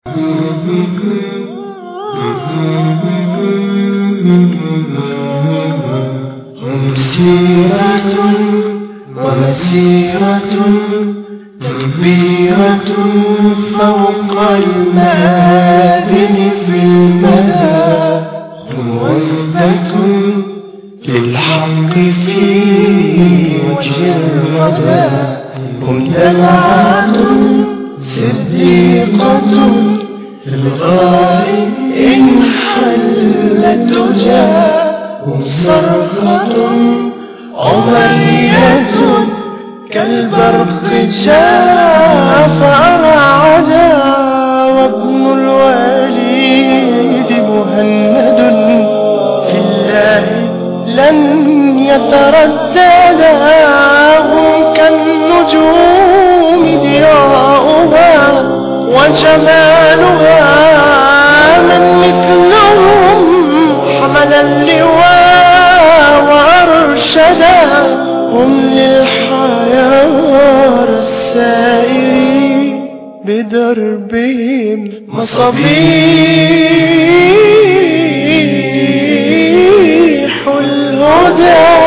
سيرة ومسيرة تكبيرة فوق المآذن في المدى موبة للحق في وجه الردى هم دمعة صديقة في الغار إن حلت تجاه هم صرخة عمرية كالبرق جاء فأرعدا وابن الوليد مهند في الله لن يترددا هم كالنجوم ضياؤها وجمالها من مثلهم حمل اللواء وأرشدا هم للحيار السائرين بدربهم مصابيح الهدى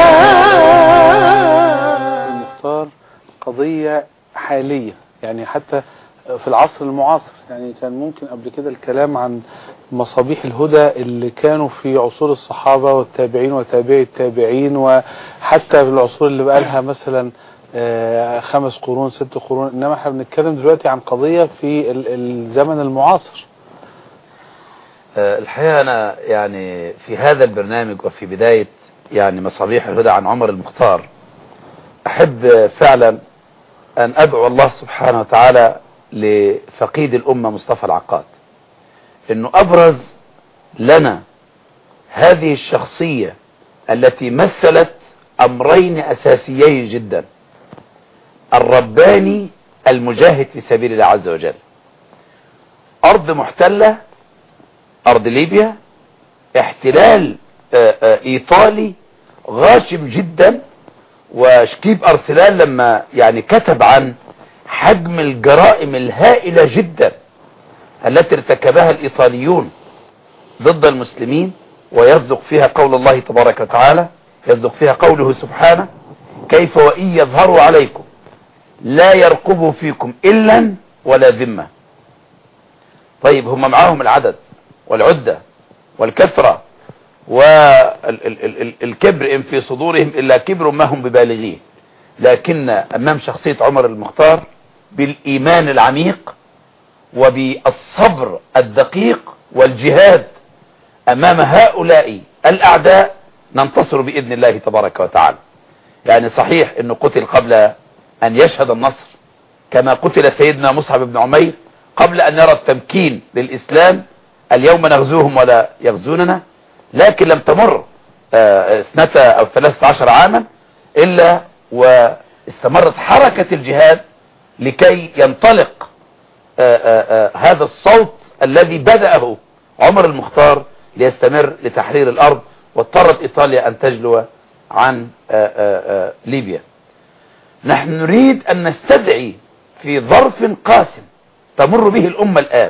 المختار قضية حالية يعني حتى في العصر المعاصر يعني كان ممكن قبل كده الكلام عن مصابيح الهدى اللي كانوا في عصور الصحابة والتابعين وتابعي التابعين وحتى في العصور اللي بقالها مثلا آه، خمس قرون ست قرون انما احنا بنتكلم دلوقتي عن قضية في ال- الزمن المعاصر آه، الحقيقة أنا يعني في هذا البرنامج وفي بداية يعني مصابيح الهدى عن عمر المختار أحب فعلا أن أدعو الله سبحانه وتعالى لفقيد الأمة مصطفى العقاد أنه أبرز لنا هذه الشخصية التي مثلت أمرين أساسيين جدا الرباني المجاهد في سبيل الله عز وجل أرض محتلة أرض ليبيا احتلال آه، آه، إيطالي غاشم جدا وشكيب أرسلان لما يعني كتب عن حجم الجرائم الهائلة جدا التي ارتكبها الإيطاليون ضد المسلمين ويصدق فيها قول الله تبارك وتعالى يصدق فيها قوله سبحانه كيف وإن يظهروا عليكم لا يرقبوا فيكم إلا ولا ذمة طيب هم معاهم العدد والعدة والكثرة والكبر إن في صدورهم إلا كبر ما هم ببالغيه لكن أمام شخصية عمر المختار بالإيمان العميق وبالصبر الدقيق والجهاد أمام هؤلاء الأعداء ننتصر بإذن الله تبارك وتعالى يعني صحيح أنه قتل قبل أن يشهد النصر كما قتل سيدنا مصعب بن عمير قبل أن يرى التمكين للإسلام اليوم نغزوهم ولا يغزوننا لكن لم تمر آه، اثنتا أو ثلاثة عشر عاما إلا واستمرت حركة الجهاد لكي ينطلق آه، آه، آه، هذا الصوت الذي بدأه عمر المختار ليستمر لتحرير الأرض واضطرت إيطاليا أن تجلو عن آه، آه، آه، ليبيا نحن نريد أن نستدعي في ظرف قاسم تمر به الأمة الآن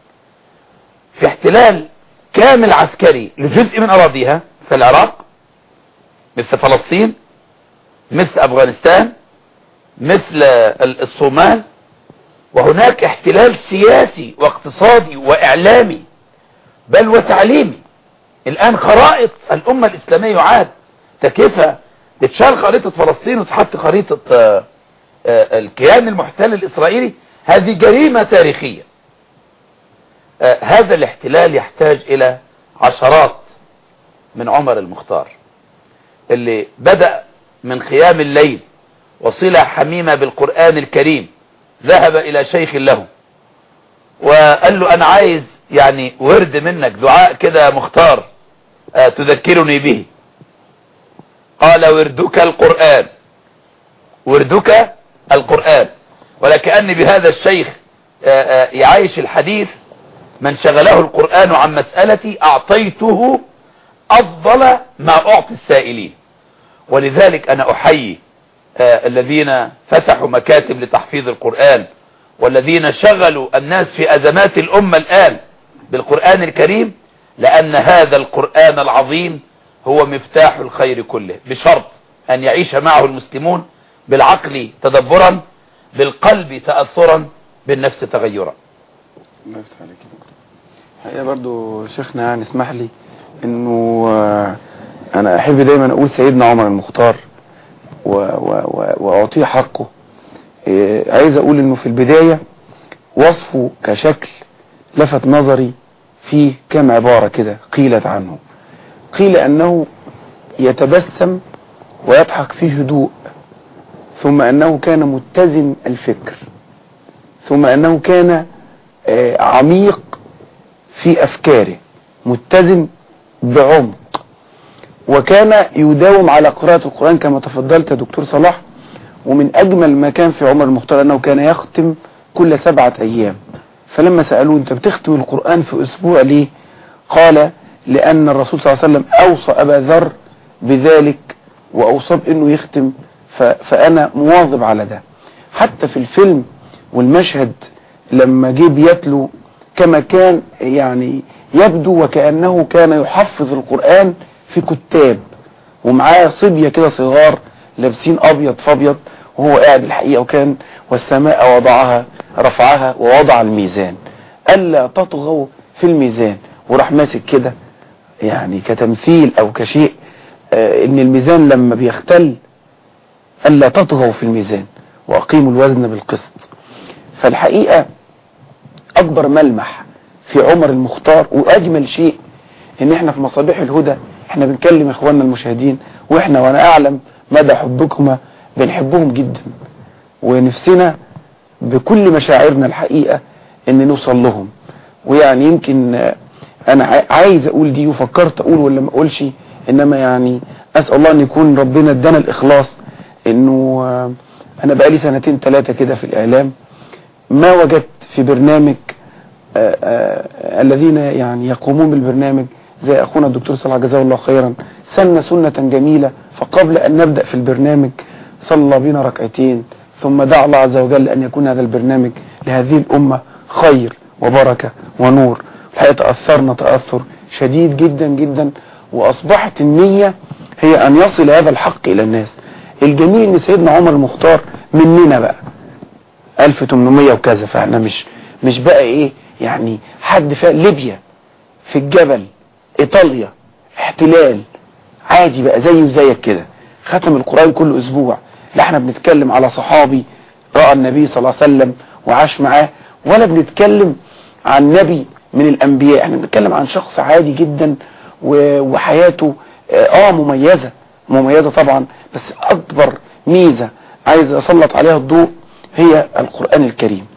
في احتلال كامل عسكري لجزء من أراضيها في العراق مثل فلسطين مثل أفغانستان مثل ال- الصومال وهناك احتلال سياسي واقتصادي وإعلامي بل وتعليمي الآن خرائط الأمة الإسلامية يعاد تكيفها تتشال خريطة فلسطين وتحط خريطة آه، آه، الكيان المحتل الإسرائيلي هذه جريمة تاريخية آه، هذا الاحتلال يحتاج إلى عشرات من عمر المختار اللي بدأ من خيام الليل وصلة حميمة بالقرآن الكريم ذهب إلى شيخ له وقال له أنا عايز يعني ورد منك دعاء كده مختار آه، تذكرني به قال وردك القرآن وردك القرآن ولكأني بهذا الشيخ آه، آه، يعيش الحديث من شغله القرآن عن مسألتي أعطيته أفضل ما أعطي السائلين ولذلك أنا أحيي آه، الذين فتحوا مكاتب لتحفيظ القرآن والذين شغلوا الناس في أزمات الأمة الآن بالقرآن الكريم لأن هذا القرآن العظيم هو مفتاح الخير كله بشرط أن يعيش معه المسلمون بالعقل تدبرا بالقلب تأثرا بالنفس تغيرا الله يفتح عليك يا دكتور الحقيقه برضو شيخنا يعني اسمح لي انه آه، انا احب دايما اقول سيدنا عمر المختار و- و- و- واعطيه حقه إيه، عايز اقول انه في البداية وصفه كشكل لفت نظري فيه كم عبارة كده قيلت عنه قيل انه يتبسم ويضحك فيه هدوء ثم انه كان متزن الفكر ثم انه كان آه، عميق في افكاره متزن بعمق وكان يداوم على قراءة القرآن كما تفضلت يا دكتور صلاح ومن اجمل ما كان في عمر المختار انه كان يختم كل سبعة ايام فلما سألوه انت بتختم القرآن في اسبوع ليه قال لان الرسول صلى الله عليه وسلم اوصى ابا ذر بذلك واوصى بانه يختم ف- فانا مواظب على ده حتى في الفيلم والمشهد لما جه بيتلو كما كان يعني يبدو وكأنه كان يحفظ القرآن في كتاب ومعاه صبية كده صغار لابسين أبيض فابيض وهو قاعد الحقيقة وكان والسماء وضعها رفعها ووضع الميزان ألا تطغوا في الميزان وراح ماسك كده يعني كتمثيل أو كشيء آه إن الميزان لما بيختل ألا تطغوا في الميزان وأقيموا الوزن بالقسط فالحقيقة أكبر ملمح في عمر المختار وأجمل شيء إن إحنا في مصابيح الهدى إحنا بنكلم إخواننا المشاهدين وإحنا وأنا أعلم مدى حبكما بنحبهم جدا ونفسنا بكل مشاعرنا الحقيقة إن نوصل لهم ويعني يمكن آه، أنا عاي- عايز أقول دي وفكرت أقول ولا ما أقولش إنما يعني أسأل الله أن يكون ربنا ادانا الإخلاص إنه آه، أنا بقالي سنتين ثلاثة كده في الإعلام ما وجدت في برنامج آه، آه، الذين يعني يقومون بالبرنامج زي أخونا الدكتور صلاح جزاه الله خيرا سن سنة جميلة فقبل أن نبدأ في البرنامج صلى بنا ركعتين ثم دعا الله عز وجل أن يكون هذا البرنامج لهذه الأمة خير وبركة ونور الحقيقة تأثرنا تأثر شديد جدا جدا وأصبحت النية هي أن يصل هذا الحق إلى الناس الجميل أن سيدنا عمر المختار مننا بقى 1800 وكذا فاحنا مش مش بقى ايه يعني حد في ليبيا في الجبل ايطاليا احتلال عادي بقى زي وزيك كده ختم القرآن كل اسبوع لا احنا بنتكلم على صحابي رأى النبي صلى الله عليه وسلم وعاش معاه ولا بنتكلم عن نبي من الانبياء احنا بنتكلم عن شخص عادي جدا و- وحياته اه مميزة مميزة طبعا بس اكبر ميزة عايز اسلط عليها الضوء هي القرآن الكريم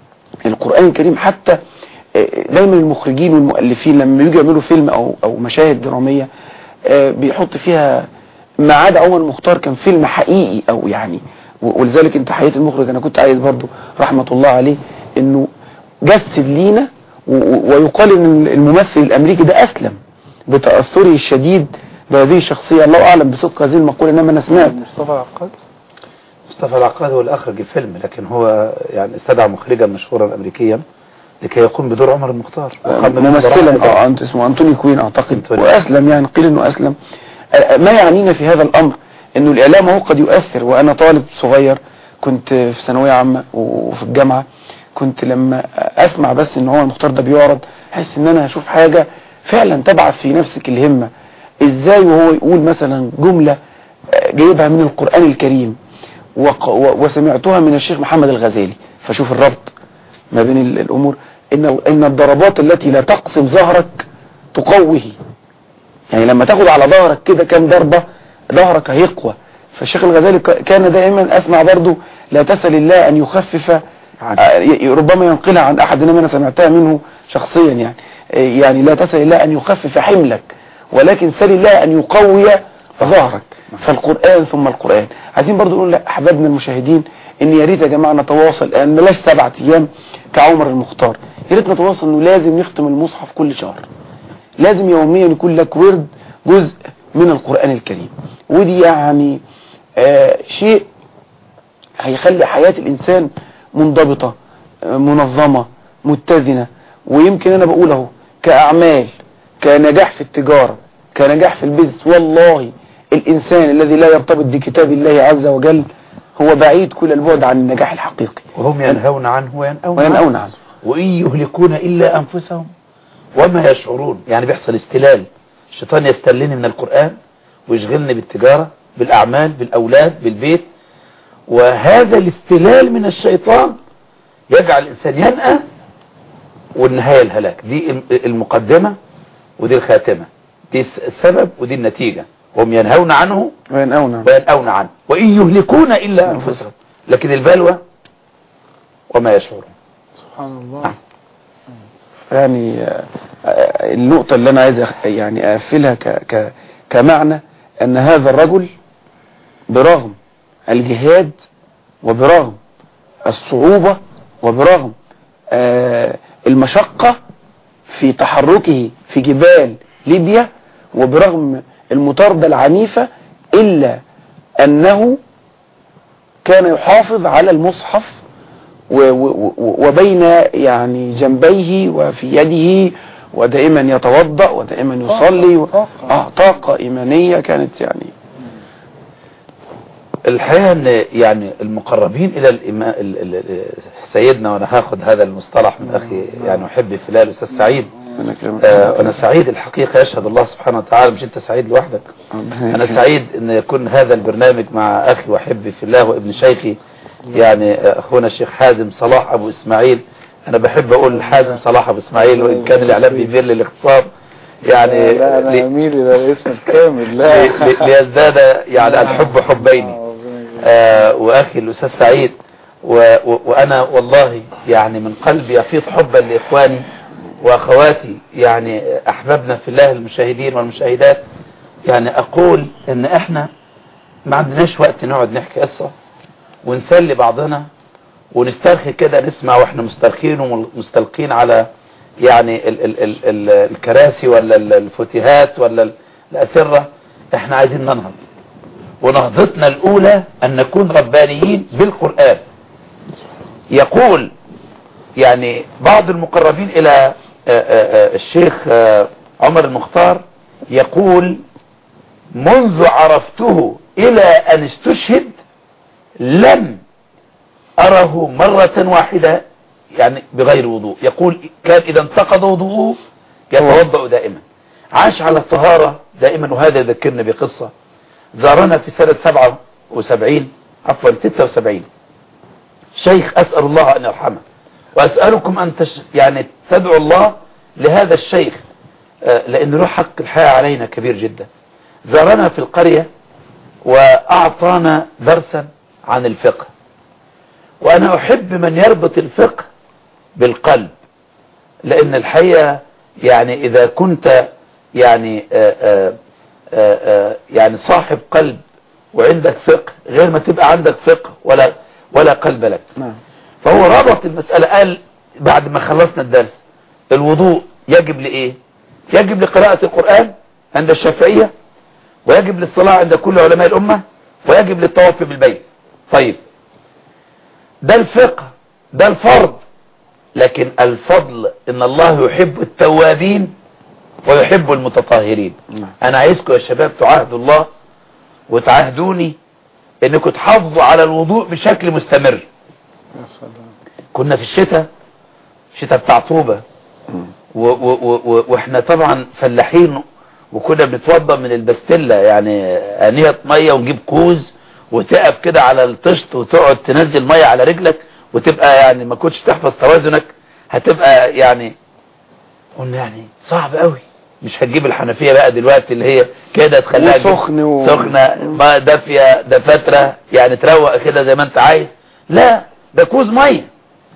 القرآن الكريم حتى آه، دايما المخرجين والمؤلفين لما يجوا يعملوا فيلم او او مشاهد درامية آه، بيحط فيها ما عدا عمر مختار كان فيلم حقيقي او يعني و- ولذلك انت حقيقة المخرج انا كنت عايز برضو رحمة الله عليه انه جسد لينا و- و- ويقال ان الممثل الامريكي ده اسلم بتأثره الشديد بهذه الشخصية الله اعلم بصدق هذه المقولة انما انا سمعت مصطفى عقاد مصطفى العقاد هو اللي أخرج الفيلم لكن هو يعني استدعى مخرجا مشهورا أمريكيا لكي يقوم بدور عمر المختار وقام من ممثلا الدراما. اه انت اسمه انتوني كوين اعتقد أنتوني. واسلم يعني قيل انه اسلم آه، ما يعنينا في هذا الامر انه الاعلام هو قد يؤثر وانا طالب صغير كنت في ثانويه عامه وفي الجامعه كنت لما اسمع بس ان هو المختار ده بيعرض احس ان انا هشوف حاجه فعلا تبعث في نفسك الهمه ازاي وهو يقول مثلا جمله آه، جايبها من القران الكريم وق- و- وسمعتها من الشيخ محمد الغزالي فشوف الربط ما بين ال- الأمور إن, إن الضربات التي لا تقسم ظهرك تقوه يعني لما تاخد على ظهرك كده كام ضربة ظهرك هيقوى فالشيخ الغزالي ك- كان دائما أسمع برضو لا تسأل الله أن يخفف آه، ي- ربما ينقلها عن أحد إنما أنا سمعتها منه شخصيا يعني آه، يعني لا تسأل الله أن يخفف حملك ولكن سل الله أن يقوي ظهرك فالقرآن ثم القرآن عايزين برضو نقول لأحبابنا المشاهدين ان يا ريت يا جماعة نتواصل ان بلاش سبعة ايام كعمر المختار يا ريت نتواصل انه لازم نختم المصحف كل شهر لازم يوميا يكون لك ورد جزء من القرآن الكريم ودي يعني آه شيء هيخلي حياة الإنسان منضبطة منظمة متزنة ويمكن انا بقول اهو كاعمال كنجاح في التجارة كنجاح في البيزنس والله الانسان الذي لا يرتبط بكتاب الله عز وجل هو بعيد كل البعد عن النجاح الحقيقي وهم ينهون عنه وينأون وينأون عنه وإن يهلكون إلا أنفسهم وما يشعرون يعني بيحصل استلال الشيطان يستلني من القرآن ويشغلني بالتجارة بالأعمال بالأولاد بالبيت وهذا الاستلال من الشيطان يجعل الإنسان ينأى والنهاية الهلاك دي الم- المقدمة ودي الخاتمة دي الس- السبب ودي النتيجة هم ينهون عنه وينأون عنه وينأون عنه وإن يهلكون إلا أنفسهم لكن البلوى وما يشعرون سبحان الله يعني آه، آه، النقطة اللي أنا عايز أخ- يعني أقفلها ك ك كمعنى أن هذا الرجل برغم الجهاد وبرغم الصعوبة وبرغم آه، المشقة في تحركه في جبال ليبيا وبرغم المطاردة العنيفة إلا أنه كان يحافظ على المصحف و- و- و- وبين يعني جنبيه وفي يده ودائما يتوضأ ودائما يصلي و- طاقة. آه طاقة إيمانية كانت يعني الحقيقة ان يعني المقربين الى الإمام ال- ال- ال- سيدنا وانا هاخد هذا المصطلح من اخي يعني احبي في الله الاستاذ سعيد ربنا يكرمك. آه انا سعيد الحقيقة يشهد الله سبحانه وتعالى مش انت سعيد لوحدك ربنا انا يكرمك. سعيد ان يكون هذا البرنامج مع اخي واحبي في الله وابن شيخي يعني آه، اخونا الشيخ حازم صلاح ابو اسماعيل انا بحب اقول حازم صلاح ابو اسماعيل وان كان الاعلام بيميل للاختصار يعني لا انا لي- اميل الى الاسم الكامل لا لي- لي- ليزداد يعني الحب حبين آه، ربنا يجزيك. آه، واخي الاستاذ سعيد و و وانا والله يعني من قلبي افيض حبا لاخواني واخواتي يعني احبابنا في الله المشاهدين والمشاهدات يعني اقول ان احنا ما عندناش وقت نقعد نحكي قصة ونسلي بعضنا ونسترخي كده نسمع واحنا مسترخين ومستلقين على يعني ال ال ال ال الكراسي ولا ال- الفتيهات ولا ال- الأسرة احنا عايزين ننهض ونهضتنا الأولى أن نكون ربانيين بالقرآن يقول يعني بعض المقربين إلى آه، آه، آه، الشيخ آه، عمر المختار يقول منذ عرفته إلى أن استشهد لم أره مرة واحدة يعني بغير وضوء يقول كان إذا انتقض وضوءه يتوضأ دائما عاش على الطهارة دائما وهذا يذكرنا بقصة زارنا في سنة 77 عفوا 76 شيخ أسأل الله أن يرحمه وأسألكم أن تش يعني تدعو الله لهذا الشيخ آه، لأن له حق الحياة علينا كبير جدا زارنا في القرية وأعطانا درسا عن الفقه وأنا أحب من يربط الفقه بالقلب لأن الحقيقة يعني إذا كنت يعني آآ آآ آآ يعني صاحب قلب وعندك فقه غير ما تبقى عندك فقه ولا ولا قلب لك نعم فهو ربط المسألة قال بعد ما خلصنا الدرس الوضوء يجب لإيه يجب لقراءة القرآن عند الشافعية ويجب للصلاة عند كل علماء الأمة ويجب للطواف بالبيت طيب ده الفقه ده الفرض لكن الفضل ان الله يحب التوابين ويحب المتطهرين نعم. انا عايزكم يا شباب تعاهدوا الله وتعاهدوني انكم تحافظوا على الوضوء بشكل مستمر يا سلام كنا في الشتاء الشتاء بتاع طوبة و و و و واحنا طبعا فلاحين وكنا بنتوضى من البستلة يعني انية مية ونجيب كوز وتقف كده على الطشت وتقعد تنزل مية على رجلك وتبقى يعني ما كنتش تحفظ توازنك هتبقى يعني قلنا يعني صعب قوي مش هتجيب الحنفية بقى دلوقتي اللي هي كده تخليها تجيب وسخن و- سخنة ما دافية دفاترة يعني تروق كده زي ما انت عايز لا ده كوز مية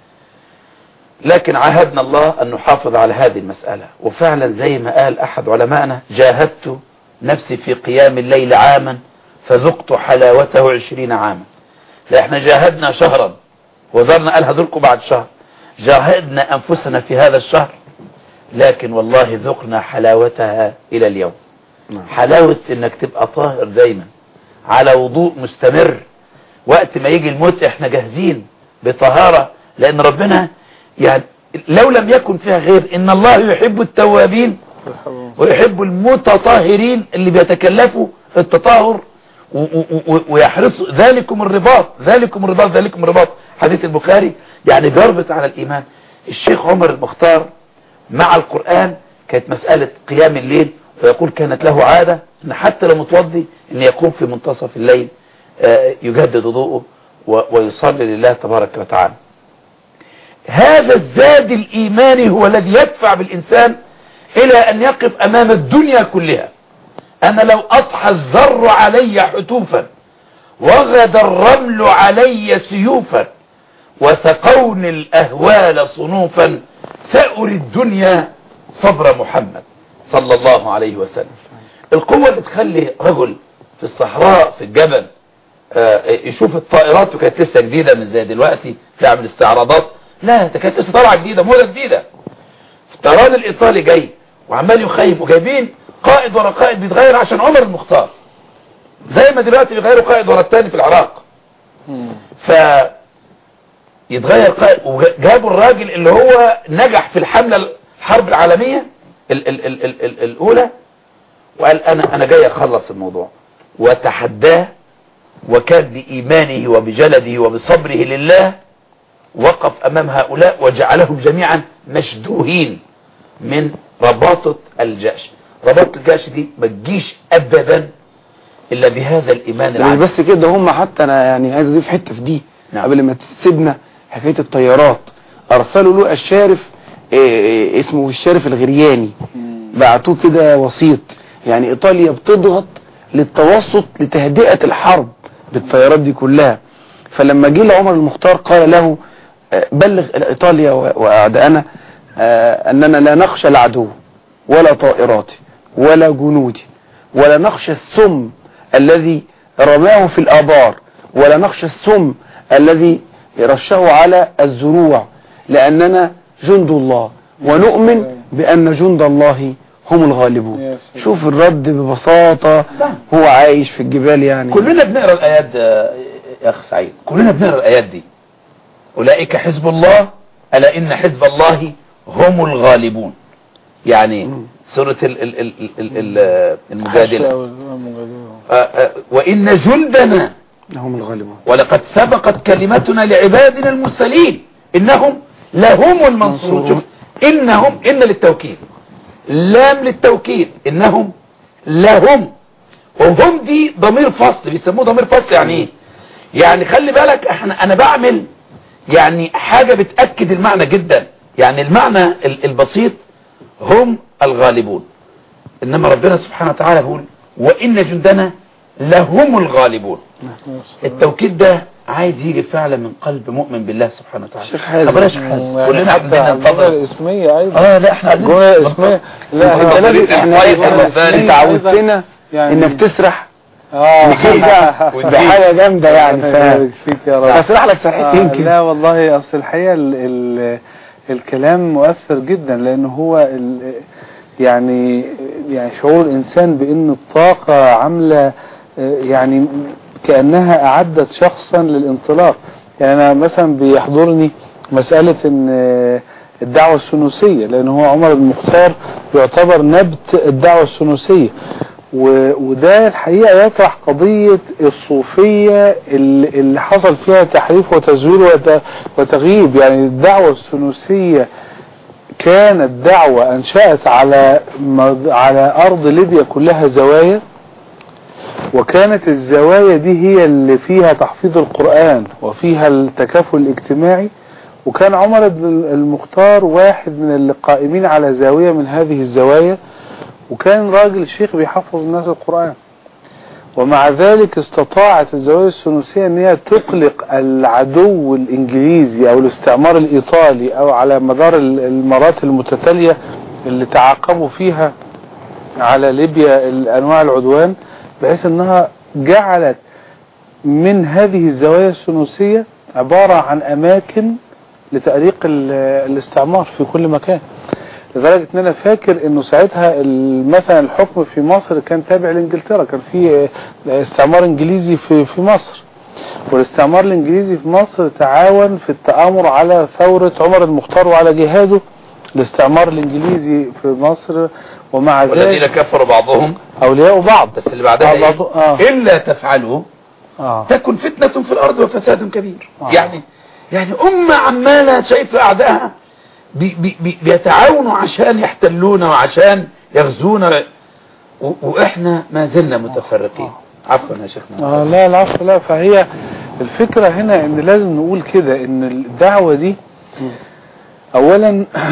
لكن عاهدنا الله أن نحافظ على هذه المسألة وفعلا زي ما قال أحد علمائنا جاهدت نفسي في قيام الليل عاما فذقت حلاوته عشرين عاما فإحنا جاهدنا شهرا وظلنا قال هذلكم بعد شهر جاهدنا أنفسنا في هذا الشهر لكن والله ذقنا حلاوتها إلى اليوم نعم. حلاوة انك تبقى طاهر دايما على وضوء مستمر وقت ما يجي الموت احنا جاهزين بطهارة لان ربنا يعني لو لم يكن فيها غير ان الله يحب التوابين ويحب المتطهرين اللي بيتكلفوا التطهر و- و- و- ويحرصوا ذلكم الرباط ذلكم الرباط ذلكم الرباط حديث البخاري يعني بيربط على الإيمان الشيخ عمر المختار مع القرآن كانت مسألة قيام الليل ويقول كانت له عادة ان حتى لو متوضي ان يقوم في منتصف الليل آه، يجدد وضوءه و- ويصلي لله تبارك وتعالى هذا الزاد الإيماني هو الذي يدفع بالإنسان إلى أن يقف أمام الدنيا كلها أنا لو أضحى الذر علي حتوفا وغدا الرمل علي سيوفا وسقوني الأهوال صنوفا سأري الدنيا صبر محمد صلى الله عليه وسلم القوة اللي تخلي رجل في الصحراء في الجبل آه، يشوف الطائرات وكانت لسه جديدة من زي دلوقتي تعمل استعراضات لا ده كانت لسه طالعة جديدة موضة جديدة الطيران الإيطالي جاي وعمال يخيم وجايبين قائد ورا قائد بيتغير عشان عمر المختار زي ما دلوقتي بيغيروا قائد ورا التاني في العراق ف يتغير قائد وجابوا الراجل اللي هو نجح في الحملة الحرب العالمية ال ال ال ال ال الأولى وقال أنا أنا جاي أخلص الموضوع وتحداه وكان بإيمانه وبجلده وبصبره لله وقف أمام هؤلاء وجعلهم جميعا مشدوهين من رباطة الجأش رباطة الجأش دي ما تجيش أبدا إلا بهذا الإيمان مش العام بس كده هم حتى انا يعني عايز اضيف حته في دي نعم. قبل ما تسيبنا حكايه الطيارات ارسلوا له الشارف إيه إيه اسمه الشارف الغرياني بعتوه كده وسيط يعني ايطاليا بتضغط للتوسط لتهدئه الحرب بالطيارات دي كلها فلما جه لعمر المختار قال له آه، بلغ ايطاليا و- واعدائنا آه، اننا لا نخشى العدو ولا طائراتي ولا جنودي ولا نخشى السم الذي رماه في الآبار ولا نخشى السم الذي رشه على الزروع لأننا جند الله ونؤمن بأن جند الله هم يا الغالبون سلام. شوف الرد ببساطة نعم. هو عايش في الجبال يعني كلنا بنقرا الايات ده يا اخ سعيد كلنا بنقرا الايات دي اولئك حزب الله الا ان حزب الله هم الغالبون يعني سوره ال ال ال ال ال المجادله آه، آه، وان جندنا هم الغالبون ولقد سبقت كلمتنا لعبادنا المرسلين انهم لهم المنصورون شوف انهم ان للتوكيد لام للتوكيد انهم لهم وهم دي ضمير فصل بيسموه ضمير فصل يعني ايه يعني خلي بالك احنا انا بعمل يعني حاجة بتأكد المعنى جدا يعني المعنى ال- البسيط هم الغالبون انما ربنا سبحانه وتعالى يقول وان جندنا لهم الغالبون التوكيد ده عايز يجي فعلا من قلب مؤمن بالله سبحانه وتعالى الشيخ حازم. طب بلاش حازم كلنا عايزين الجملة ننتظر الاسمية ايضا اه لا احنا عايزين الجملة الاسمية لا انت هي- لازم احنا طيب، احنا الرباني. انت عودتنا يعني- انك تسرح اه بكده بحاجة جامدة يعني الله يبارك ف... فيك يا رب هسرح لك سرحتين آه، كده لا والله اصل الحقيقه ال ال الكلام مؤثر جدا لان هو ال يعني يعني شعور الانسان بان الطاقه عامله آه، يعني كانها اعدت شخصا للانطلاق يعني انا مثلا بيحضرني مساله ان آه، الدعوه السنوسيه لان هو عمر المختار يعتبر نبت الدعوه السنوسيه و- وده الحقيقة يطرح قضية الصوفية اللي اللي حصل فيها تحريف وتزوير وت- وتغييب يعني الدعوة السنوسية كانت دعوة أنشأت على مض- على أرض ليبيا كلها زوايا وكانت الزوايا دي هي اللي فيها تحفيظ القرآن وفيها التكافل الاجتماعي وكان عمر بن المختار واحد من القائمين على زاوية من هذه الزوايا وكان راجل شيخ بيحفظ الناس القرآن ومع ذلك استطاعت الزوايا السنوسية ان هي تقلق العدو الانجليزي او الاستعمار الايطالي او على مدار ال- المرات المتتالية اللي تعاقبوا فيها على ليبيا ال- انواع العدوان بحيث انها جعلت من هذه الزوايا السنوسية عبارة عن اماكن لتأريق ال- الاستعمار في كل مكان لدرجة ان انا فاكر انه ساعتها ال- مثلا الحكم في مصر كان تابع لانجلترا كان في آه، استعمار انجليزي في في مصر والاستعمار الانجليزي في مصر تعاون في التآمر على ثورة عمر المختار وعلى جهاده الاستعمار الانجليزي في مصر ومع والذين ذلك كفروا بعضهم اولياء بعض بس اللي بعدها آه، إيه؟ بعض- آه. إلا تفعلوا اه تكن فتنة في الأرض وفساد كبير آه. يعني يعني أمة عمالة شايفة أعدائها بي بي بي بيتعاونوا عشان يحتلونا وعشان يغزونا و- وإحنا ما زلنا متفرقين عفوا يا شيخنا آه لا العفو لا فهي الفكرة هنا ان لازم نقول كده ان الدعوة دي اولا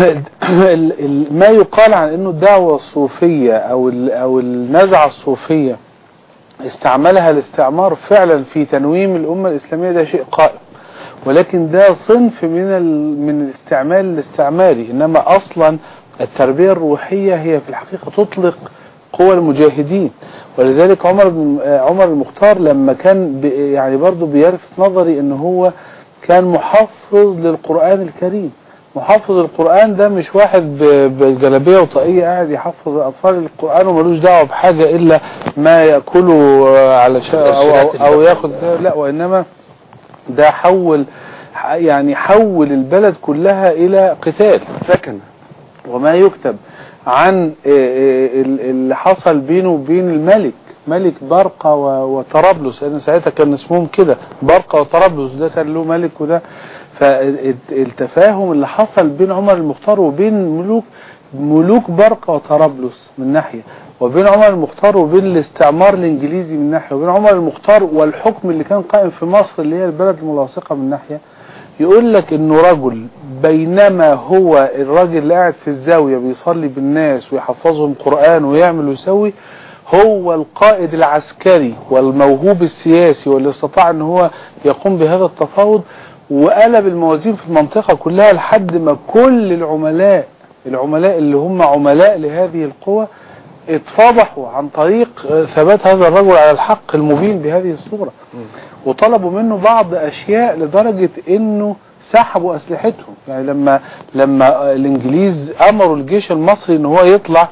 ال- ال- ما يقال عن انه الدعوة الصوفية او ال- او النزعة الصوفية استعملها الاستعمار فعلا في تنويم الامة الاسلامية ده شيء قائم ولكن ده صنف من ال... من الاستعمال الاستعماري انما اصلا التربية الروحية هي في الحقيقة تطلق قوى المجاهدين ولذلك عمر بن آه، عمر المختار لما كان ب... يعني برضه بيلفت نظري ان هو كان محفظ للقرآن الكريم محفظ القرآن ده مش واحد ب- بجلابية وطاقية قاعد يحفظ الأطفال القرآن وملوش دعوة بحاجة إلا ما يأكله آه، علشان أو, أو, أو ياخد لا وإنما ده حول يعني حول البلد كلها إلى قتال سكن وما يكتب عن آه، آه، ال- اللي حصل بينه وبين الملك ملك برقة و- وطرابلس لأن ساعتها كان اسمهم كده برقة وطرابلس ده كان له ملك وده فالتفاهم اللي حصل بين عمر المختار وبين ملوك ملوك برقة وطرابلس من ناحية وبين عمر المختار وبين الاستعمار الانجليزي من ناحية وبين عمر المختار والحكم اللي كان قائم في مصر اللي هي البلد الملاصقة من ناحية يقول لك انه رجل بينما هو الراجل اللي قاعد في الزاوية بيصلي بالناس ويحفظهم قرآن ويعمل ويسوي هو القائد العسكري والموهوب السياسي واللي استطاع ان هو يقوم بهذا التفاوض وقلب الموازين في المنطقة كلها لحد ما كل العملاء العملاء اللي هم عملاء لهذه القوى اتفضحوا عن طريق آه، ثبات هذا الرجل على الحق المبين بهذه الصورة وطلبوا منه بعض اشياء لدرجة انه سحبوا اسلحتهم يعني لما لما الانجليز امروا الجيش المصري ان هو يطلع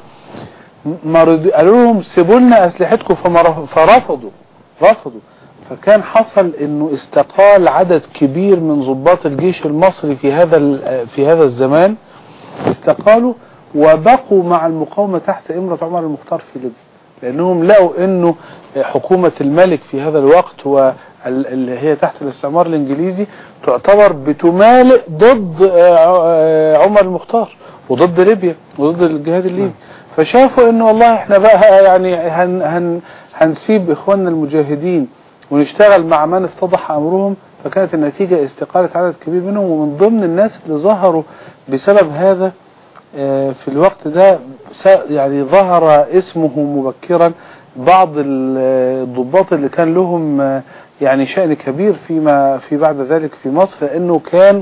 ما رضي- قالوا لهم سيبوا لنا اسلحتكم فما رف- فرفضوا رفضوا فكان حصل انه استقال عدد كبير من ضباط الجيش المصري في هذا ال- في هذا الزمان استقالوا وبقوا مع المقاومة تحت إمرة عمر المختار في ليبيا لأنهم لقوا أنه حكومة الملك في هذا الوقت واللي هي تحت الاستعمار الإنجليزي تعتبر بتمالئ ضد آه، آه، عمر المختار وضد ليبيا وضد الجهاد الليبي فشافوا أنه والله احنا بقى يعني هن هن هنسيب إخواننا المجاهدين ونشتغل مع من افتضح أمرهم فكانت النتيجة استقالة عدد كبير منهم ومن ضمن الناس اللي ظهروا بسبب هذا آه، في الوقت ده س- يعني ظهر اسمه مبكرا بعض ال- الضباط اللي كان لهم آه، يعني شأن كبير فيما في بعد ذلك في مصر لأنه كان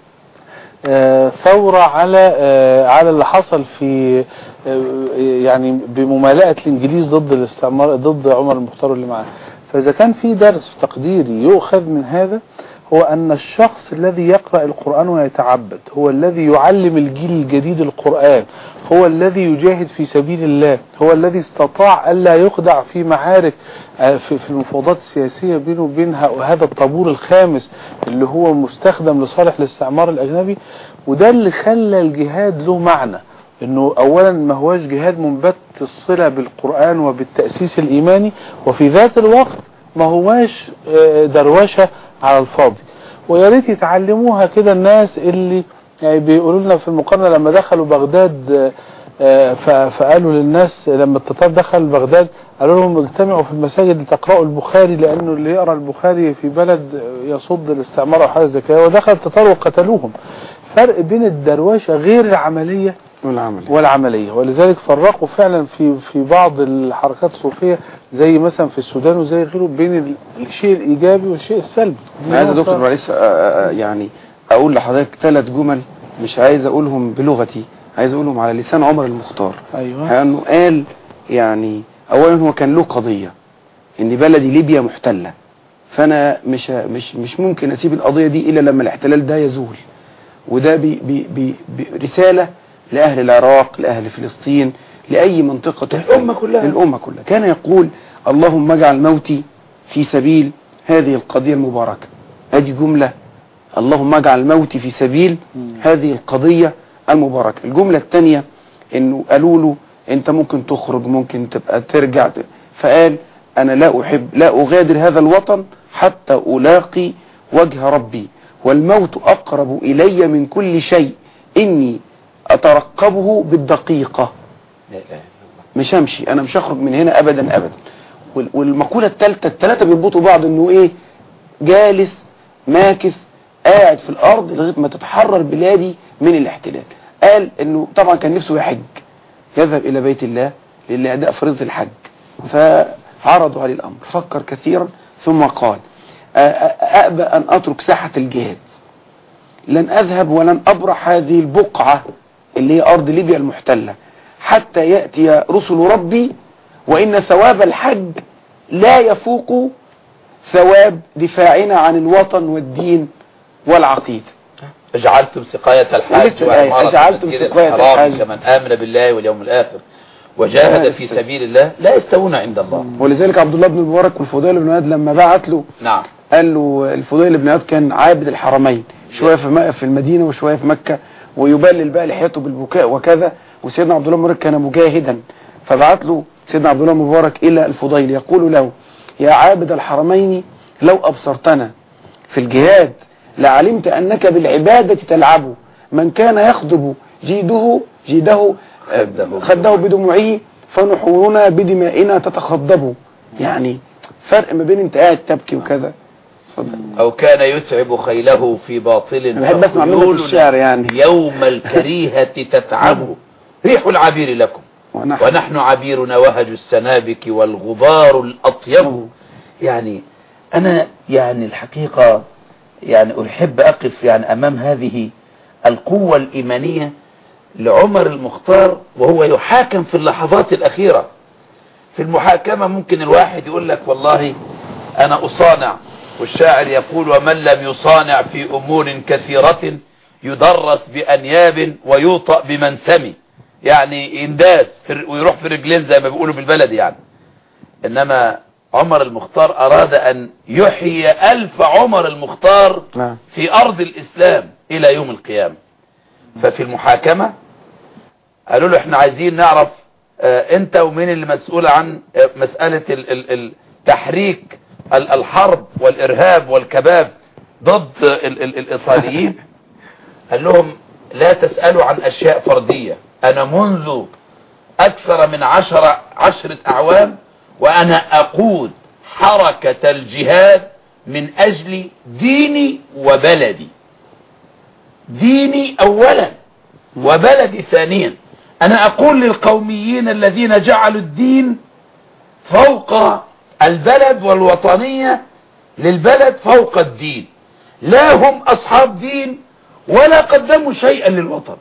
آه، ثورة على آه، على اللي حصل في آه، يعني بممالأة الإنجليز ضد الاستعمار ضد عمر المختار اللي معاه فإذا كان في درس تقديري يؤخذ من هذا هو أن الشخص الذي يقرأ القرآن ويتعبد هو الذي يعلم الجيل الجديد القرآن هو الذي يجاهد في سبيل الله هو الذي استطاع ألا يخدع في معارك آه، في في المفاوضات السياسية بينه وبين ه- هذا الطابور الخامس اللي هو مستخدم لصالح الاستعمار الأجنبي وده اللي خلى الجهاد له معنى انه اولا ما هواش جهاد منبت الصلة بالقرآن وبالتأسيس الايماني وفي ذات الوقت ما هواش آه، دروشة على الفاضي ويا ريت يتعلموها كده الناس اللي يعني بيقولوا لنا في المقارنة لما دخلوا بغداد آه، آه، ف- فقالوا للناس لما التتار دخل بغداد قالوا لهم اجتمعوا في المساجد لتقرأوا البخاري لأنه اللي يقرأ البخاري في بلد يصد الاستعمار أو حاجة زي كده ودخل التتار وقتلوهم فرق بين الدروشة غير العملية والعمل والعملية ولذلك فرقوا فعلا في في بعض الحركات الصوفية زي مثلا في السودان وزي غيره بين ال- الشيء الإيجابي والشيء السلبي انا عايز يا دكتور معلش آه، آه، يعني اقول لحضرتك ثلاث جمل مش عايز اقولهم بلغتي عايز اقولهم على لسان عمر المختار أيوه لانه قال يعني اولا هو كان له قضيه ان بلدي ليبيا محتله فانا مش مش مش ممكن اسيب القضيه دي الا لما الاحتلال ده يزول وده بي بي بي بي رساله لاهل العراق لاهل فلسطين لاي منطقه الأمة كلها. الامه كلها كان يقول اللهم اجعل موتي في سبيل هذه القضية المباركة هذه جملة اللهم اجعل موتي في سبيل هذه القضية المباركة الجملة الثانية انه قالوا له انت ممكن تخرج ممكن تبقى ترجع ت- فقال انا لا احب لا اغادر هذا الوطن حتى الاقي وجه ربي والموت اقرب الي من كل شيء اني اترقبه بالدقيقة لا إله إلا الله. مش همشي انا مش هخرج من هنا ابدا ابدا وال- والمقولة الثالثة الثلاثة بيربطوا بعض انه ايه جالس ماكث قاعد في الارض لغاية ما تتحرر بلادي من الاحتلال قال انه طبعا كان نفسه يحج يذهب الى بيت الله لاداء فريضة الحج فعرضوا عليه الامر فكر كثيرا ثم قال "أ- أ- أأبى أن أترك ساحة الجهاد لن أذهب ولن أبرح هذه البقعة اللي هي أرض ليبيا المحتلة حتى يأتي رسل ربي وإن ثواب الحج لا يفوق ثواب دفاعنا عن الوطن والدين والعقيدة اجعلتم سقاية الحاج ولسه الآية، وعمارة أجعلتم المسجد سقاية الحرام الحاج. كمن آمن بالله واليوم الآخر وجاهد لا في يستوي. سبيل الله لا يستوون عند الله ولذلك عبد الله بن المبارك والفضيل بن عياض لما بعت له نعم قال له الفضيل بن عياض كان عابد الحرمين شوية في م- في المدينة وشوية في مكة ويبلل بقى لحيته بالبكاء وكذا وسيدنا عبد الله بن مبارك كان مجاهدا فبعت له سيدنا عبد الله بن مبارك إلى الفضيل يقول له يا عابد الحرمين لو أبصرتنا في الجهاد لعلمت أنك بالعبادة تلعب من كان يخضب جيده جيده آه، خده. خده بدموعه فنحورنا بدمائنا تتخضب يعني فرق ما بين انت قاعد تبكي وكذا اتفضل أو كان يتعب خيله في باطل أنا بحب أسمع منك فخيولنا الشعر يعني. يوم الكريهة تتعب ريح العبير لكم ونحن ونحن عبيرنا وهج السنابك والغبار الأطيب يعني أنا يعني الحقيقة يعني أحب أقف يعني أمام هذه القوة الإيمانية لعمر المختار وهو يحاكم في اللحظات الأخيرة في المحاكمة ممكن الواحد يقول لك والله أنا أصانع والشاعر يقول ومن لم يصانع في أمور كثيرة يدرس بأنياب ويوطأ بمنسم يعني ينداس في- ويروح في رجلين زي ما بيقولوا بالبلد يعني إنما عمر المختار أراد أن يحيي ألف عمر المختار نعم في أرض الإسلام إلى يوم القيامة ففي المحاكمة قالوا له احنا عايزين نعرف اه انت ومين اللي مسؤول عن اه مسألة ال ال ال تحريك ال الحرب والإرهاب والكباب ضد ال ال الإيطاليين قال لهم لا تسألوا عن أشياء فردية أنا منذ أكثر من عشر عشرة أعوام وأنا أقود حركة الجهاد من أجل ديني وبلدي ديني أولا وبلدي ثانيا أنا أقول للقوميين الذين جعلوا الدين فوق البلد والوطنية للبلد فوق الدين لا هم أصحاب دين ولا قدموا شيئا للوطن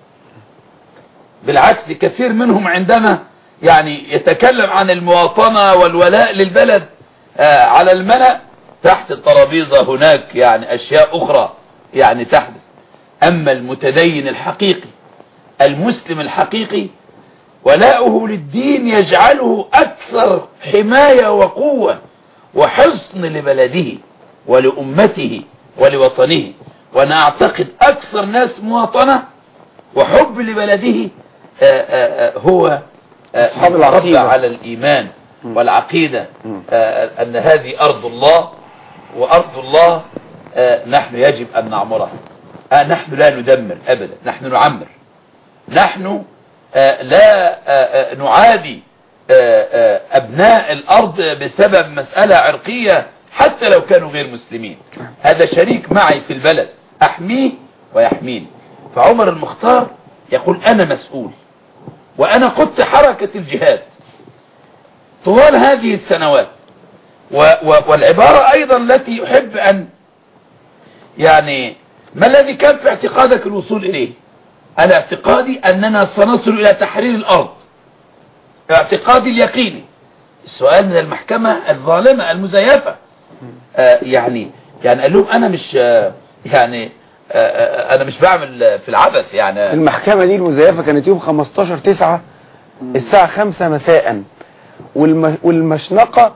بالعكس كثير منهم عندما يعني يتكلم عن المواطنة والولاء للبلد آه على الملأ تحت الترابيزة هناك يعني أشياء أخرى يعني تحدث أما المتدين الحقيقي المسلم الحقيقي ولاؤه للدين يجعله أكثر حماية وقوة وحصن لبلده ولأمته ولوطنه وأنا أعتقد أكثر ناس مواطنة وحب لبلده آآ آآ هو أصحاب العقيدة العقيدة. على الإيمان م. والعقيدة م. آه، أن هذه أرض الله وأرض الله آه، نحن يجب أن نعمرها آه، نحن لا ندمر أبدا نحن نعمر نحن آه، لا آه، آه، نعادي آه، آه، أبناء الأرض بسبب مسألة عرقية حتى لو كانوا غير مسلمين هذا شريك معي في البلد أحميه ويحميني فعمر المختار يقول أنا مسؤول وأنا قدت حركة الجهاد طوال هذه السنوات و و والعبارة أيضا التي يحب أن يعني ما الذي كان في اعتقادك الوصول إليه أنا اعتقادي أننا سنصل إلى تحرير الأرض اعتقادي اليقيني السؤال من المحكمة الظالمة المزيفة آه يعني يعني قال لهم أنا مش آه يعني آه آه أنا مش بعمل في العبث يعني المحكمة دي المزيفة كانت يوم 15 9 الساعة 5 مساء والم... والمشنقة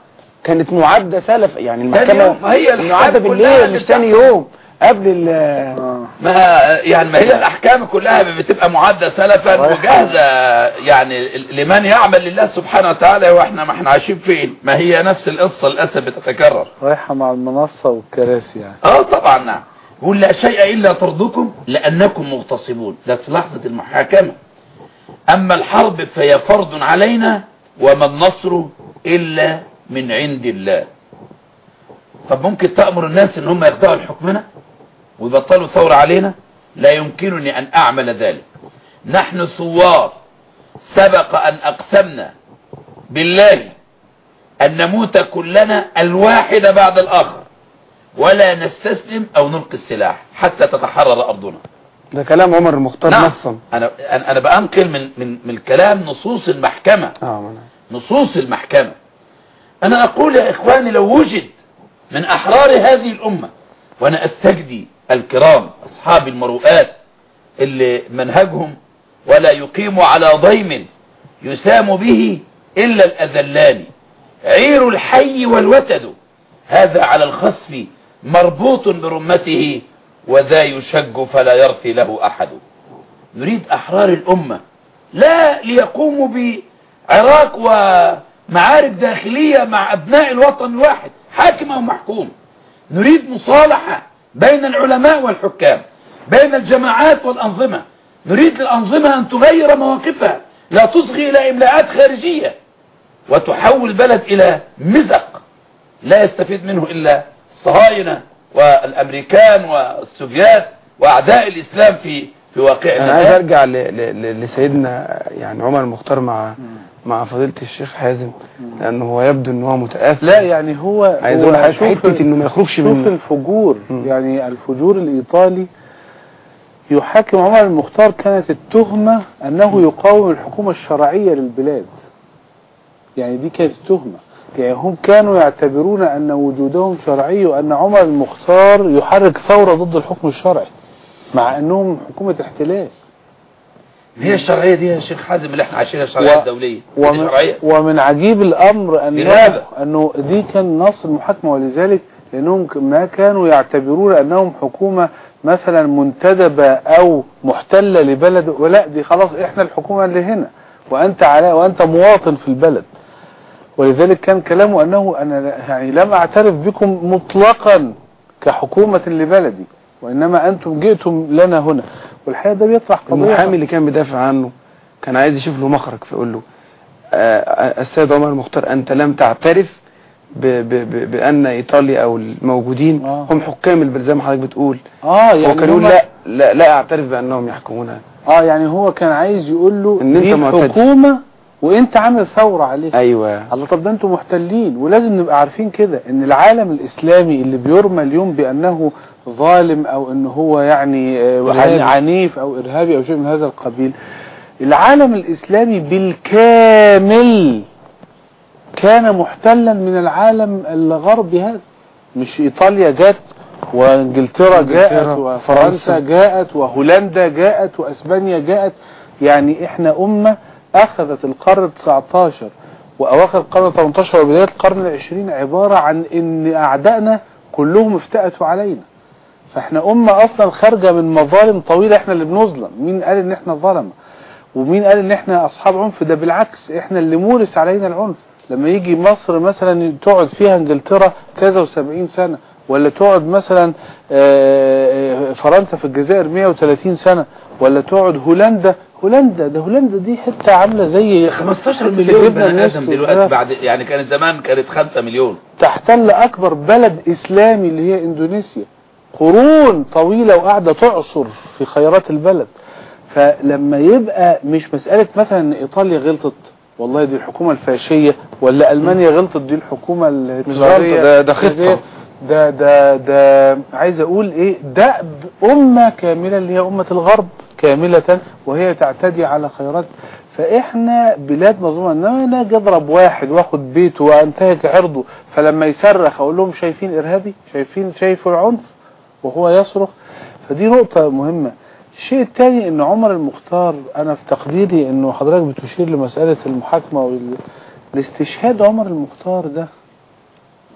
كانت معدة سلف يعني يوم، المحكمة هي الأحكام معدة كلها بالليل اللي مش تاني بتحصل. يوم قبل ال ما يعني ما هي الاحكام كلها بتبقى معدة سلفا رايحة. وجاهزة يعني لمن يعمل لله سبحانه وتعالى واحنا ما احنا عايشين فين ما هي نفس القصة للاسف بتتكرر رايحة مع المنصة والكراسي يعني اه طبعا نعم يقول لا شيء الا ترضكم لانكم مغتصبون ده في لحظة المحاكمة اما الحرب فهي فرض علينا وما النصر الا من عند الله طب ممكن تأمر الناس ان هم يخضعوا لحكمنا ويبطلوا ثورة علينا لا يمكنني ان اعمل ذلك نحن ثوار سبق ان اقسمنا بالله ان نموت كلنا الواحد بعد الاخر ولا نستسلم او نلقي السلاح حتى تتحرر ارضنا ده كلام عمر المختار نعم نصا انا انا أنا بانقل من من من الكلام نصوص المحكمة اه ما أنا- نصوص المحكمة أنا أقول يا إخواني لو وجد من أحرار هذه الأمة وأنا أستجدي الكرام أصحاب المروءات اللي منهجهم ولا يقيم على ضيم يسام به إلا الأذلان عير الحي والوتد هذا على الخصف مربوط برمته وذا يشج فلا يرثي له أحد نريد أحرار الأمة لا ليقوموا بعراك ومعارك داخلية مع أبناء الوطن الواحد حاكم أو محكوم نريد مصالحة بين العلماء والحكام بين الجماعات والأنظمة نريد الأنظمة أن تغير مواقفها لا تصغي إلى إملاءات خارجية وتحول البلد إلى مزق لا يستفيد منه إلا الصهاينة والأمريكان والسوفيات وأعداء الإسلام في في واقعنا انا عايز الآن. ارجع ل... ل... ل... لسيدنا يعني عمر المختار مع مع فضيلة الشيخ حازم لانه هو يبدو ان هو متأثر لا يعني هو عايز هو اقول لحضرتك شوف حتة انه ما يخرجش شوف من الفجور مم. يعني الفجور الإيطالي يحاكم عمر المختار كانت التهمة أنه يقاوم الحكومة الشرعية للبلاد يعني دي كانت التهمة يعني هم كانوا يعتبرون أن وجودهم شرعي وأن عمر المختار يحرك ثورة ضد الحكم الشرعي مع أنهم حكومة احتلال هي الشرعية دي يا شيخ حازم اللي احنا عايشينها الشرعية و- الدولية دي ومن, شرعية ومن عجيب الأمر أنه, إرهابة. أنه دي كان نص المحاكمة ولذلك لأنهم ك- ما كانوا يعتبرون أنهم حكومة مثلا منتدبة أو محتلة لبلد ولا دي خلاص إحنا الحكومة اللي هنا وأنت على وأنت مواطن في البلد ولذلك كان كلامه أنه أنا لا- يعني لم أعترف بكم مطلقا كحكومة لبلدي وإنما أنتم جئتم لنا هنا والحقيقة ده بيطرح قضية المحامي اللي كان بيدافع عنه كان عايز يشوف له مخرج فيقول له آه، آه، السيد عمر المختار انت لم تعترف ب ب ب بان ايطاليا او الموجودين آه. هم حكام البلد زي ما حضرتك بتقول اه هو يعني كان يقول هما- لا لا لا اعترف بانهم يحكمونها اه يعني هو كان عايز يقول له إن أنت دي معتدل. الحكومة وانت عامل ثورة عليها ايوه الله طب ده انتوا محتلين ولازم نبقى عارفين كده ان العالم الاسلامي اللي بيرمى اليوم بانه ظالم او ان هو يعني آه، إرهابي. عنيف او ارهابي او شيء من هذا القبيل العالم الاسلامي بالكامل كان محتلا من العالم الغربي هذا مش ايطاليا جت وانجلترا جاءت إنجلترا، وفرنسا فرنسا. جاءت وهولندا جاءت واسبانيا جاءت يعني احنا امة اخذت القرن 19 واواخر القرن 18 وبداية القرن العشرين عبارة عن ان اعدائنا كلهم افتأتوا علينا فاحنا امة اصلا خارجة من مظالم طويلة احنا اللي بنظلم مين قال ان احنا ظلمة ومين قال ان احنا اصحاب عنف ده بالعكس احنا اللي مورس علينا العنف لما يجي مصر مثلا تقعد فيها انجلترا كذا وسبعين سنة ولا تقعد مثلا آه، آه، فرنسا في الجزائر 130 سنة ولا تقعد هولندا هولندا ده هولندا دي حتة عاملة زي 15 مليون جبنة بني نصف ادم دلوقتي وفراخ. بعد يعني كانت زمان كانت 5 مليون تحتل اكبر بلد اسلامي اللي هي اندونيسيا قرون طويلة وقاعدة تعصر في خيرات البلد فلما يبقى مش مسألة مثلا ان ايطاليا غلطت والله دي الحكومة الفاشية ولا المانيا غلطت دي الحكومة مش غلطة، ده- ده خطة. ده ده ده عايز اقول ايه دأب امة كاملة اللي هي امة الغرب كاملة وهي تعتدي على خيرات فاحنا بلاد مظلومة انما انا اجي اضرب واحد واخد بيته وانتهك عرضه فلما يصرخ اقول لهم شايفين ارهابي شايفين شايفوا العنف وهو يصرخ فدي نقطة مهمة الشيء الثاني ان عمر المختار انا في تقديري انه حضرتك بتشير لمسألة المحاكمة والاستشهاد عمر المختار ده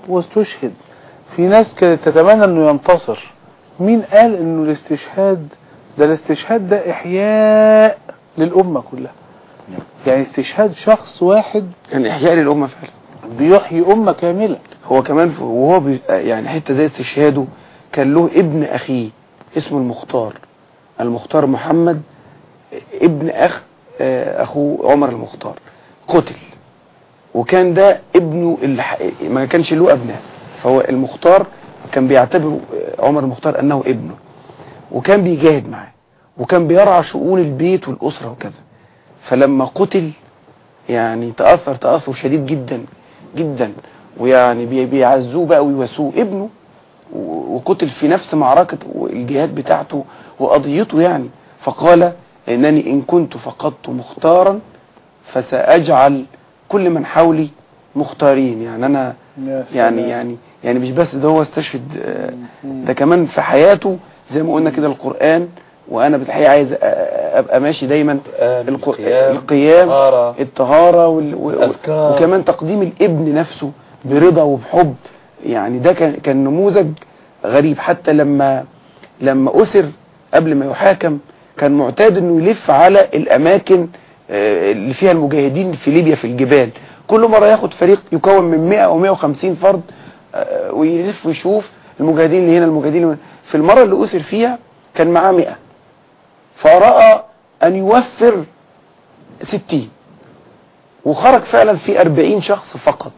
واستشهد في ناس كانت تتمنى انه ينتصر مين قال انه الاستشهاد ده الاستشهاد ده احياء للامة كلها يعني استشهاد شخص واحد كان احياء للامه فعلا بيحيي امة كاملة هو كمان في- وهو بي يعني حته زي استشهاده كان له ابن اخيه اسمه المختار المختار محمد ابن اخ آه، اخوه عمر المختار قتل وكان ده ابنه اللي ح- ما كانش له ابناء فهو المختار كان بيعتبر آه، عمر المختار انه ابنه وكان بيجاهد معاه وكان بيرعى شؤون البيت والاسره وكذا فلما قتل يعني تاثر تاثر شديد جدا جدا ويعني بي- بيعزوه بقى ويواسوه ابنه و- وقتل في نفس معركة الجهاد بتاعته وقضيته يعني فقال انني ان كنت فقدت مختارا فساجعل كل من حولي مختارين يعني انا يعني يعني يعني مش بس ده هو استشهد آه، ده كمان في حياته زي ما قلنا كده القرآن وانا بالحقيقة عايز أ- ابقى ماشي دايما الق- القيام القيام طهارة الطهارة وال... و- الأذكار. وكمان تقديم الابن نفسه برضا وبحب يعني ده كان كان نموذج غريب حتى لما لما أسر قبل ما يحاكم كان معتاد انه يلف على الاماكن آه، اللي فيها المجاهدين في ليبيا في الجبال كل مرة ياخد فريق يكون من 100 او 150 فرد آه، ويلف ويشوف المجاهدين اللي هنا المجاهدين اللي هنا. في المرة اللي أسر فيها كان معاه 100 فرأى أن يوفر 60 وخرج فعلا في 40 شخص فقط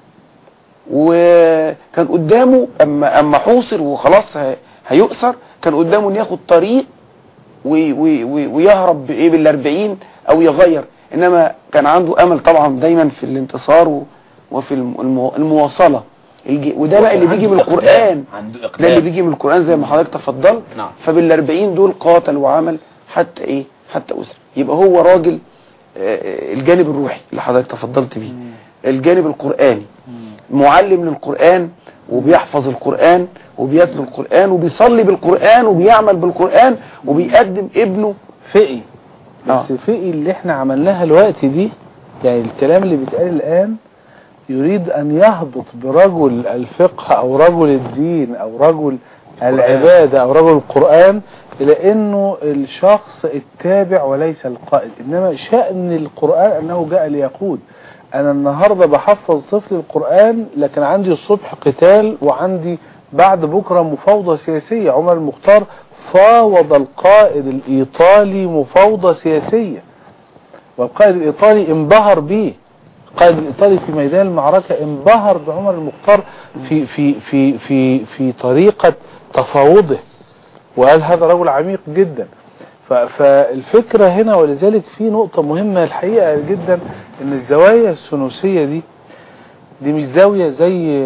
وكان قدامه اما اما حوصر وخلاص ه- هيؤسر كان قدامه ان ياخد طريق وي- وي- وي- ويهرب بايه بال 40 او يغير انما كان عنده امل طبعا دايما في الانتصار و- وفي الم- المو- المواصله الج- وده بقى اللي بيجي من القران عنده ده اللي اقدام بيجي من القرآن زي ما حضرتك تفضلت نعم. فبال 40 دول قاتل وعمل حتى ايه حتى أسر يبقى هو راجل آه، آه، الجانب الروحي اللي حضرتك تفضلت بيه الجانب القرآني معلم للقرآن وبيحفظ القرآن وبيتلو القرآن وبيصلي بالقرآن وبيعمل بالقرآن وبيقدم ابنه فقي بس آه. فقي اللي احنا عملناها الوقت دي يعني الكلام اللي بيتقال الآن يريد أن يهبط برجل الفقه أو رجل الدين أو رجل العبادة أو رجل القرآن إلى أنه الشخص التابع وليس القائد إنما شأن القرآن أنه جاء ليقود أنا النهاردة بحفظ طفل القرآن لكن عندي الصبح قتال وعندي بعد بكرة مفاوضة سياسية عمر المختار فاوض القائد الإيطالي مفاوضة سياسية والقائد الإيطالي انبهر به القائد الإيطالي في ميدان المعركة انبهر بعمر المختار في في في في في طريقة تفاوضه وقال هذا رجل عميق جدا ف- فالفكرة هنا ولذلك في نقطة مهمة الحقيقة جدا ان الزوايا الثنوسية دي دي مش زاوية زي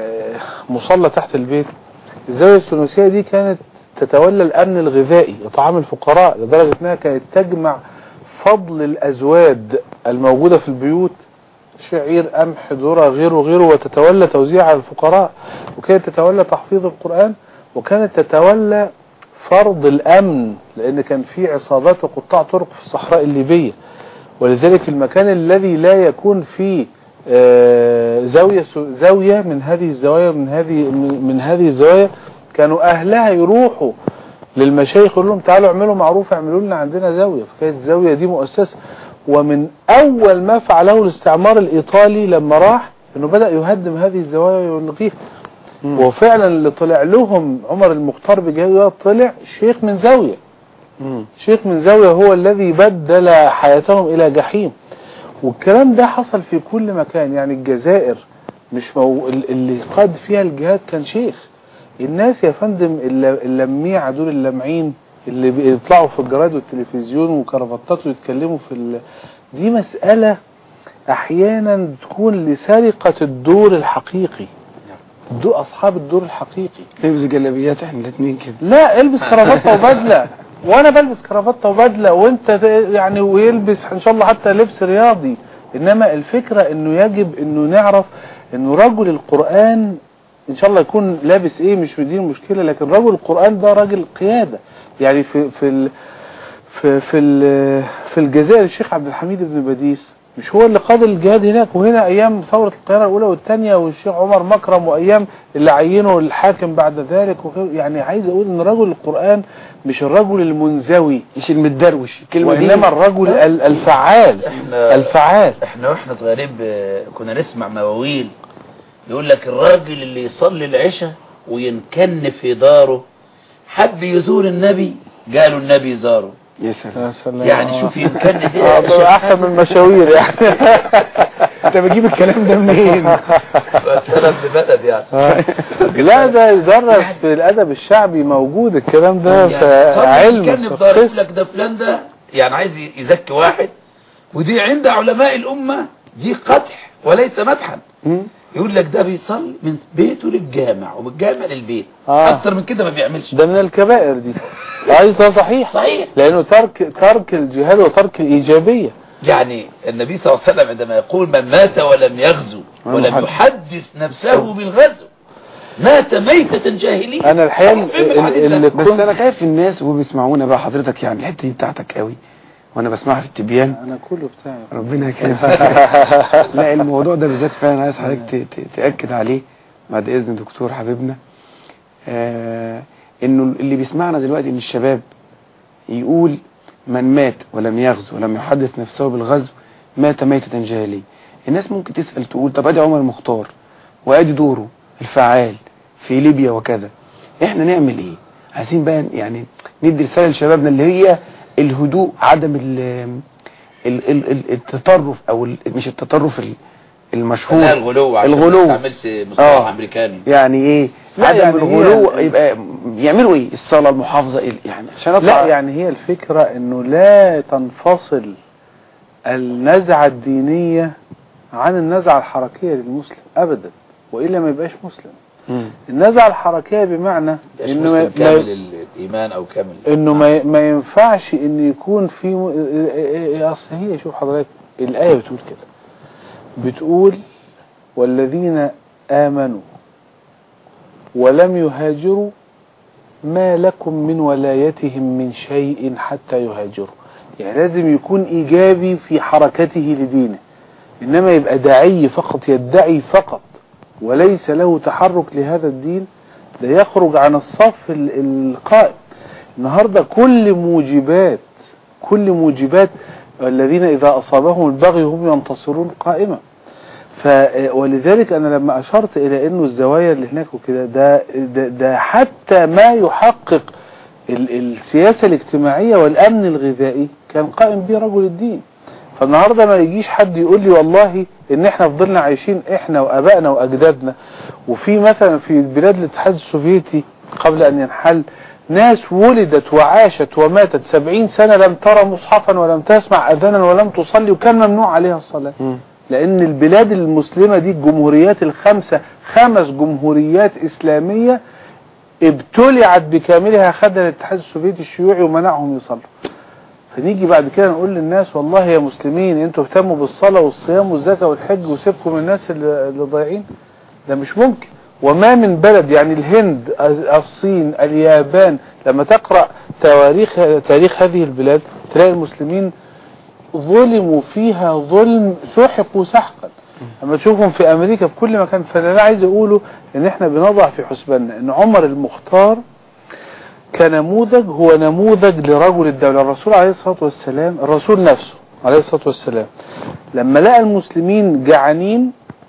مصلى تحت البيت الزاوية الثنوسية دي كانت تتولى الأمن الغذائي إطعام الفقراء لدرجة أنها كانت تجمع فضل الأزواد الموجودة في البيوت شعير قمح ذرة غيره غيره وتتولى توزيع على الفقراء وكانت تتولى تحفيظ القرآن وكانت تتولى فرض الأمن لأن كان في عصابات وقطاع طرق في الصحراء الليبية ولذلك المكان الذي لا يكون فيه آه، زاوية زاوية من هذه الزوايا من هذه من من هذه الزوايا كانوا أهلها يروحوا للمشايخ يقول لهم تعالوا اعملوا معروف اعملوا لنا عندنا زاوية فكانت الزاوية دي مؤسسة ومن أول ما فعله الاستعمار الإيطالي لما راح انه بدأ يهدم هذه الزوايا ويلغيها وفعلا اللي طلع لهم عمر المختار بجاوية طلع شيخ من زاوية شيخ من زاوية هو الذي بدل حياتهم إلى جحيم والكلام ده حصل في كل مكان يعني الجزائر مش مو... اللي قاد فيها الجهاد كان شيخ الناس يا فندم الل- اللميعة دول اللمعين اللي بيطلعوا في الجرايد والتلفزيون وكرافتات ويتكلموا في ال... دي مسألة احيانا تكون لسرقة الدور الحقيقي دو اصحاب الدور الحقيقي لبس جلابيات احنا الاثنين كده لا البس كرافته وبدله وانا بلبس كرافته وبدله وانت ت- يعني ويلبس ان شاء الله حتى لبس رياضي انما الفكرة انه يجب انه نعرف انه رجل القرآن ان شاء الله يكون لابس ايه مش دي المشكلة لكن رجل القرآن ده راجل قيادة يعني في في ال في في ال في الجزائر الشيخ عبد الحميد بن باديس مش هو اللي قاد الجهاد هناك وهنا ايام ثورة القاهرة الاولى والثانية والشيخ عمر مكرم وايام اللي عينه الحاكم بعد ذلك وغيره. يعني عايز اقول ان رجل القرآن مش الرجل المنزوي مش المتدروش الكلمة دي وانما الرجل ال- الفعال احنا الفعال احنا واحنا صغيرين ب- كنا نسمع مواويل يقول لك الراجل اللي يصلي العشاء وينكن في داره حب يزور النبي قالوا النبي زاره يا سلام يا سلام يعني شوف ينكن دي آه، ده احسن من المشاوير يعني انت بجيب الكلام ده منين سلام ببلد يعني لا ده يدرس في الادب الشعبي موجود الكلام ده في يعني علم كان في في داره يقول القسم. لك ده فلان ده يعني عايز يزكي واحد ودي عند علماء الأمة دي قدح وليس مدحا مم. يقول لك ده بيصلي من بيته للجامع ومن الجامع للبيت آه. اكتر من كده ما بيعملش ده من الكبائر دي عايز ده صحيح صحيح لانه ترك ترك الجهاد وترك الايجابيه يعني النبي صلى الله عليه وسلم عندما يقول من مات ولم يغزو ولم محدث. يحدث نفسه بالغزو مات ميتة جاهلية انا الحقيقه فين ال- الحديث ده؟ اللي بس كنت انا خايف الناس وهو بيسمعونا بقى حضرتك يعني الحته دي بتاعتك قوي وانا بسمعها في التبيان انا كله بتاعي ربنا يكرمك لا الموضوع ده بالذات فعلا عايز حضرتك ت- ت- تاكد عليه بعد اذن دكتور حبيبنا آه انه اللي بيسمعنا دلوقتي من الشباب يقول من مات ولم يغزو ولم يحدث نفسه بالغزو مات ميتة جاهلية الناس ممكن تسأل تقول طب ادي عمر المختار وادي دوره الفعال في ليبيا وكذا احنا نعمل ايه عايزين بقى يعني ندي رسالة لشبابنا اللي هي الهدوء عدم ال ال ال ال التطرف او ال مش التطرف ال- المشهور لا الغلو عشان الغلو. ما تعملش مصطلح آه. امريكاني يعني ايه لا عدم يعني الغلو هي- يبقى يعملوا ايه الصلاة المحافظة إيه؟ يعني عشان اطلع لا يعني هي الفكرة انه لا تنفصل النزعة الدينية عن النزعة الحركية للمسلم ابدا وإلا ما يبقاش مسلم مم. النزعة الحركية بمعنى مش انه ما, مسلم ما كامل الايمان او كامل انه ما ما ينفعش ان يكون في م- اصل هي شوف حضرتك الايه بتقول كده بتقول والذين امنوا ولم يهاجروا ما لكم من ولايتهم من شيء حتى يهاجروا يعني لازم يكون ايجابي في حركته لدينه انما يبقى داعي فقط يدعي فقط وليس له تحرك لهذا الدين ده يخرج عن الصف ال- القائم النهاردة كل موجبات كل موجبات الذين إذا أصابهم البغي هم ينتصرون قائمة ف ولذلك أنا لما أشرت إلى أنه الزوايا اللي هناك وكده ده, ده, ده حتى ما يحقق ال- السياسة الاجتماعية والأمن الغذائي كان قائم به رجل الدين فالنهاردة ما يجيش حد يقول لي والله ان احنا فضلنا عايشين احنا وابائنا واجدادنا وفي مثلا في بلاد الاتحاد السوفيتي قبل ان ينحل ناس ولدت وعاشت وماتت سبعين سنة لم ترى مصحفا ولم تسمع اذانا ولم تصلي وكان ممنوع عليها الصلاة مم. لان البلاد المسلمة دي الجمهوريات الخمسة خمس جمهوريات اسلامية ابتلعت بكاملها خدها الاتحاد السوفيتي الشيوعي ومنعهم يصلوا فنيجي بعد كده نقول للناس والله يا مسلمين انتوا اهتموا بالصلاة والصيام والزكاة والحج وسيبكم من الناس اللي اللي ضايعين ده مش ممكن وما من بلد يعني الهند الصين اليابان لما تقرأ تواريخ تاريخ هذه البلاد تلاقي المسلمين ظلموا فيها ظلم سحقوا سحقا اما تشوفهم في امريكا في كل مكان فانا عايز اقوله ان احنا بنضع في حسباننا ان عمر المختار كنموذج هو نموذج لرجل الدولة الرسول عليه الصلاة والسلام الرسول نفسه عليه الصلاة والسلام لما لقى المسلمين جعانين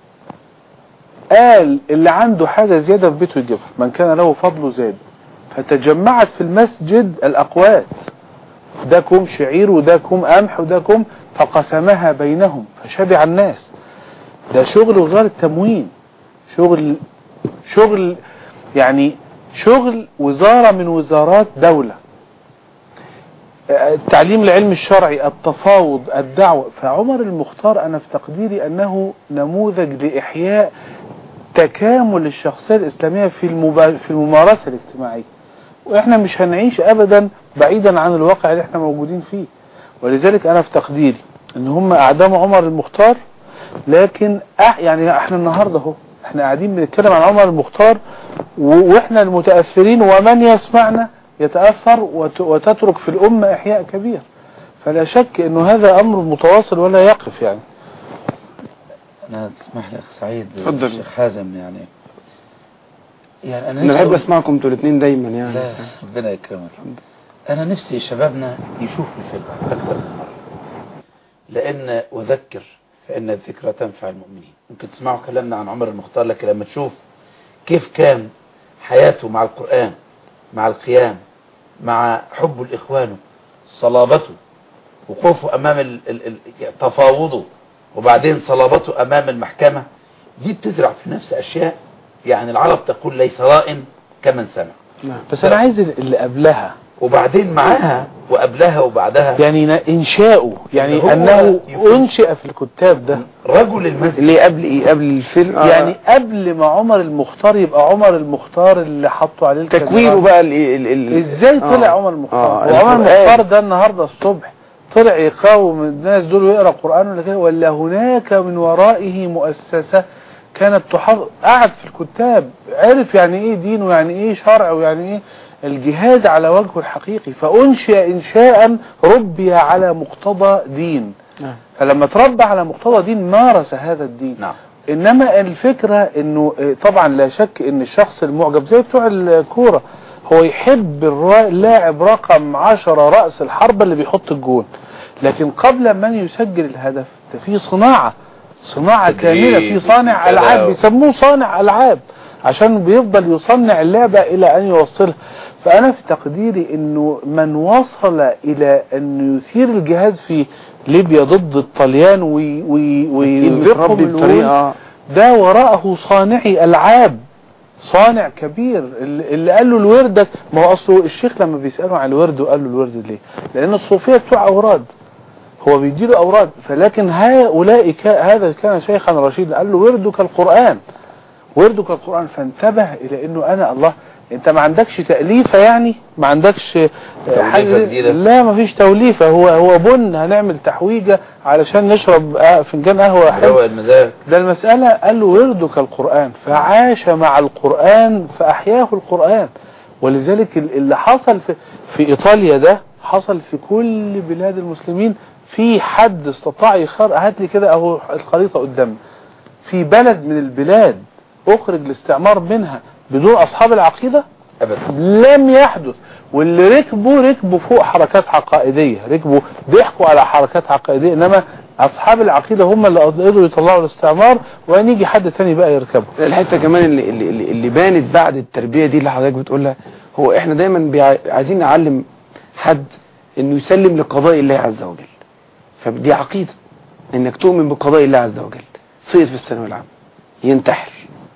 قال اللي عنده حاجة زيادة في بيته يجيبها من كان له فضل زاد فتجمعت في المسجد الأقوات ده كوم شعير وده كوم قمح وده كوم فقسمها بينهم فشبع الناس ده شغل وزارة التموين شغل شغل يعني شغل وزارة من وزارات دولة التعليم العلم الشرعي التفاوض الدعوة فعمر المختار أنا في تقديري أنه نموذج لإحياء تكامل الشخصية الإسلامية في المبا... في الممارسة الاجتماعية وإحنا مش هنعيش أبدا بعيدا عن الواقع اللي إحنا موجودين فيه ولذلك أنا في تقديري أن هم أعدام عمر المختار لكن أح يعني إحنا النهاردة اهو إحنا قاعدين بنتكلم عن عمر المختار و... وإحنا المتأثرين ومن يسمعنا يتأثر وت... وتترك في الأمة إحياء كبير فلا شك أنه هذا أمر متواصل ولا يقف يعني انا تسمح لي اخ سعيد اتفضل. الشيخ حازم يعني يعني انا انا نفسي بحب أقول- اسمعكم انتوا الاثنين دايما يعني لا ربنا يكرمك انا نفسي شبابنا يشوفوا الفيلم اكثر من مرة لان وذكر فان الذكرى تنفع المؤمنين ممكن تسمعوا كلامنا عن عمر المختار لكن لما تشوف كيف كان حياته مع القرآن مع القيام مع حبه لإخوانه صلابته وقوفه أمام ال- ال- ال- تفاوضه وبعدين صلابته أمام المحكمة دي بتزرع في نفس أشياء يعني العرب تقول ليس راء كمن سمع نعم. بس انا عايز اللي قبلها وبعدين معاها وقبلها وبعدها يعني نا- انشاؤه يعني هو انه يكون- انشئ في الكتاب ده رجل المسجد اللي قبل ايه قبل الفيلم آه، يعني قبل ما عمر المختار يبقى عمر المختار اللي حطوا عليه تكويره الكاميرات. بقى ال ال ال ازاي طلع آه. عمر المختار آه، وعمر القرآن. المختار ده النهارده الصبح طلع يقاوم الناس دول ويقرا قران ولا كده ولا هناك من ورائه مؤسسه كانت تحافظ قعد في الكتاب عرف يعني ايه دين ويعني ايه شرع ويعني ايه الجهاد على وجهه الحقيقي فانشئ انشاء ربي على مقتضى دين نعم. فلما تربى على مقتضى دين مارس هذا الدين نعم انما الفكرة انه آه، طبعا لا شك ان الشخص المعجب زي بتوع الكورة هو يحب الرا- اللاعب رقم عشرة رأس الحربة اللي بيحط الجون لكن قبل من يسجل الهدف ده في صناعة صناعة تدريب كاملة في صانع وكذا ألعاب و- بيسموه صانع ألعاب عشان بيفضل يصنع اللعبة إلى أن يوصلها فأنا في تقديري أنه من وصل إلى أن يثير الجهاز في ليبيا ضد الطليان وي- وي- ويذيقهم متربي الورود بطريقه ده وراءه صانعي ألعاب صانع كبير اللي اللي قال له الوردك ما هو أصله الشيخ لما بيسأله عن الورد وقال له الورد ليه لأن الصوفية بتوع أوراد هو بيديله أوراد فلكن هؤلاء كا هذا كان شيخا رشيدا قال له وردك القرآن وردك القرآن فانتبه إلى أنه أنا الله أنت ما عندكش تأليفة يعني ما عندكش توليفة جديدة؟ لا ما فيش توليفة هو هو بن هنعمل تحويجة علشان نشرب آه، فنجان قهوة حلو روق المزاج ده المسألة قال له وردك القرآن فعاش مع القرآن فأحياه القرآن ولذلك ال- اللي حصل في, في إيطاليا ده حصل في كل بلاد المسلمين في حد استطاع يخر هات لي كده اهو الخريطة قدامي في بلد من البلاد اخرج الاستعمار منها بدون اصحاب العقيدة أبدا لم يحدث واللي ركبوا ركبوا فوق حركات عقائدية ركبوا ضحكوا على حركات عقائدية انما اصحاب العقيدة هم اللي قدروا يطلعوا الاستعمار وان يجي حد تاني بقى يركبه الحته كمان اللي, اللي, اللي اللي بانت بعد التربيه دي اللي حضرتك بتقولها هو احنا دايما بيع... عايزين نعلم حد انه يسلم لقضاء الله عز وجل فدي عقيده انك تؤمن بقضاء الله عز وجل سقط في الثانويه العامه ينتحر